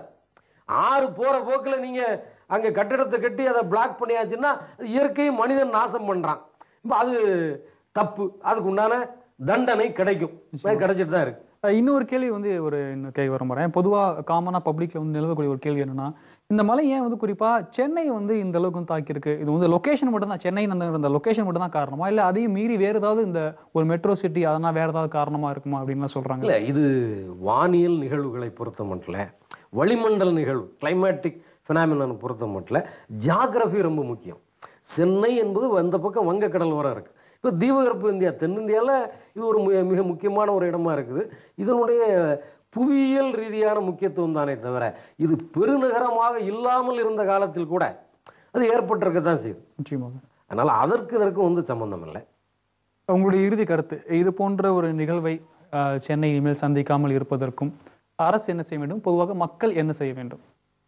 S3: ஆறு போற போக்குல நீங்க அங்க கட்டிடத்தை கட்டி அதை பிளாக் பண்ணியாச்சுன்னா அது இயற்கையை மனிதன் நாசம் பண்றான் இப்ப அது தப்பு அதுக்கு உண்டான தண்டனை கிடைக்கும் கிடைச்சிட்டு தான் இருக்கு
S1: அஹ் இன்னொரு கேள்வி வந்து ஒரு இன்னொரு கேள்வி வர போறேன் பொதுவா காமனா பப்ளிக்ல வந்து நிலவக்கூடிய ஒரு கேள்வி என்னன்னா இந்த மலை ஏன் வந்து குறிப்பா சென்னை வந்து இந்த அளவுக்கு வந்து தாக்கியிருக்கு இது வந்து லொகேஷன் மட்டும் தான் சென்னை அந்த இந்த லொகேஷன் மட்டும் தான் காரணமா இல்ல அதையும் மீறி வேற ஏதாவது இந்த ஒரு மெட்ரோ சிட்டி அதெல்லாம் வேற ஏதாவது காரணமா இருக்குமா அப்படின்லாம் சொல்றாங்க
S3: இல்ல இது வானியல் நிகழ்வுகளை பொறுத்த மட்டும் வளிமண்டல நிகழ்வு கிளைமேட்டிக் பினாமினன் பொறுத்த மட்டும் ஜியாகிரபி ரொம்ப முக்கியம் சென்னை என்பது அந்த பக்கம் வங்கக்கடல் வர இருக்கு இப்போ தீபகற்ப இந்தியா தென்னிந்தியாவில் இது ஒரு மு- மிக முக்கியமான ஒரு இடமா இருக்குது இதனுடைய புவியியல் ரீதியான முக்கியத்துவம் தானே தவிர இது பெருநகரமாக இல்லாமல் இருந்த காலத்தில் கூட அது ஏற்பட்டிருக்க தான் செய்யுது
S1: நிச்சயமாக
S3: அதனால அதற்கு இதற்கு வந்து சம்பந்தம் இல்லை
S1: உங்களுடைய இறுதி கருத்து இது போன்ற ஒரு நிகழ்வை அஹ், சென்னை இனிமேல் சந்திக்காமல் இருப்பதற்கும் அரசு என்ன செய்ய வேண்டும் பொதுவாக மக்கள் என்ன செய்ய வேண்டும்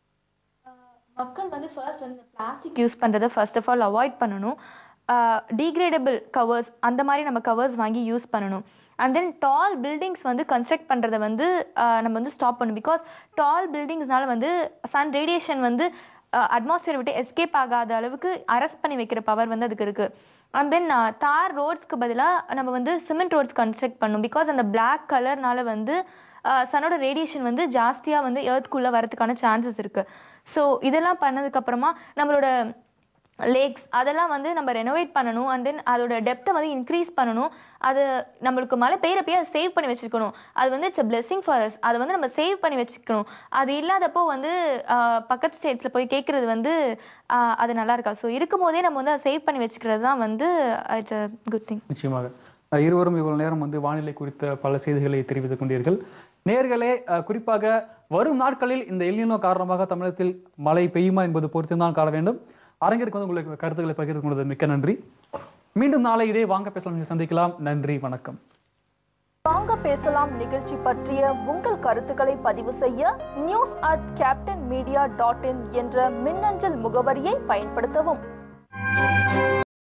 S2: மக்கள் வந்து ஃபர்ஸ்ட் வந்து பிளாஸ்டிக் யூஸ் பண்றதை ஃபர்ஸ்ட் ஆஃப் ஆல் அவாய்ட் பண்ணணும் டீக்ரேடபிள் கவர்ஸ் அந்த மாதிரி நம்ம கவர்ஸ் வாங்கி யூஸ் பண்ணணும் அண்ட் தென் டால் பில்டிங்ஸ் வந்து கன்ஸ்ட்ரக்ட் பண்றதை வந்து ஆஹ் நம்ம வந்து ஸ்டாப் பண்ணணும் பிகாஸ் டால் பில்டிங்ஸ்னால வந்து சன் ரேடியேஷன் வந்து அட்மாஸ்பியர் விட்டு எஸ்கேப் ஆகாத அளவுக்கு அரெஸ்ட் பண்ணி வைக்கிற பவர் வந்து அதுக்கு இருக்கு அண்ட் தென் தார் ரோட்ஸ்க்கு பதிலாக நம்ம வந்து சிமெண்ட் ரோட்ஸ் கன்ஸ்ட்ரக்ட் பண்ணணும் பிகாஸ் அந்த பிளாக் கலர்னால வந்து சனோட ரேடியேஷன் வந்து ஜாஸ்தியா வந்து எர்த்குள்ள வரதுக்கான சான்சஸ் இருக்கு ஸோ இதெல்லாம் பண்ணதுக்கு அப்புறமா நம்மளோட லேக்ஸ் அதெல்லாம் வந்து நம்ம ரெனோவேட் பண்ணணும் அண்ட் தென் அதோட டெப்த்தை வந்து இன்க்ரீஸ் பண்ணணும் அது நம்மளுக்கு மழை பெய்யறப்பயே அதை சேவ் பண்ணி வச்சிருக்கணும் அது வந்து இட்ஸ் பிளெஸிங் ஃபார் அஸ் அதை வந்து நம்ம சேவ் பண்ணி வச்சுக்கணும் அது இல்லாதப்போ வந்து ஆஹ், பக்கத்து ஸ்டேட்ஸ்ல போய் கேட்கறது வந்து ஆஹ், அது நல்லா இருக்கா ஸோ இருக்கும் போதே நம்ம வந்து அதை சேவ் பண்ணி வச்சுக்கிறது தான் வந்து இட்ஸ் அ குட் திங்
S1: நிச்சயமாக அஹ் இருவரும் இவ்வளவு நேரம் வந்து வானிலை குறித்த பல செய்திகளை தெரிவித்துக் கொண்டீர்கள் நேர்களே அஹ் குறிப்பாக வரும் நாட்களில் இந்த எல்லினோ காரணமாக தமிழகத்தில் மழை பெய்யுமா என்பது பொறுத்து தான் காண வேண்டும் அரங்கிற்கு வந்து உங்களுக்கு கருத்துக்களை பகிர்ந்து கொண்டது மிக்க நன்றி மீண்டும் நாளை இதே வாங்க பேசலாம் நீங்கள் சந்திக்கலாம் நன்றி வணக்கம்
S4: வாங்க பேசலாம் நிகழ்ச்சி பற்றிய உங்கள் கருத்துக்களை பதிவு செய்ய news at captain media dot in என்ற மின்னஞ்சல் முகவரியை பயன்படுத்தவும்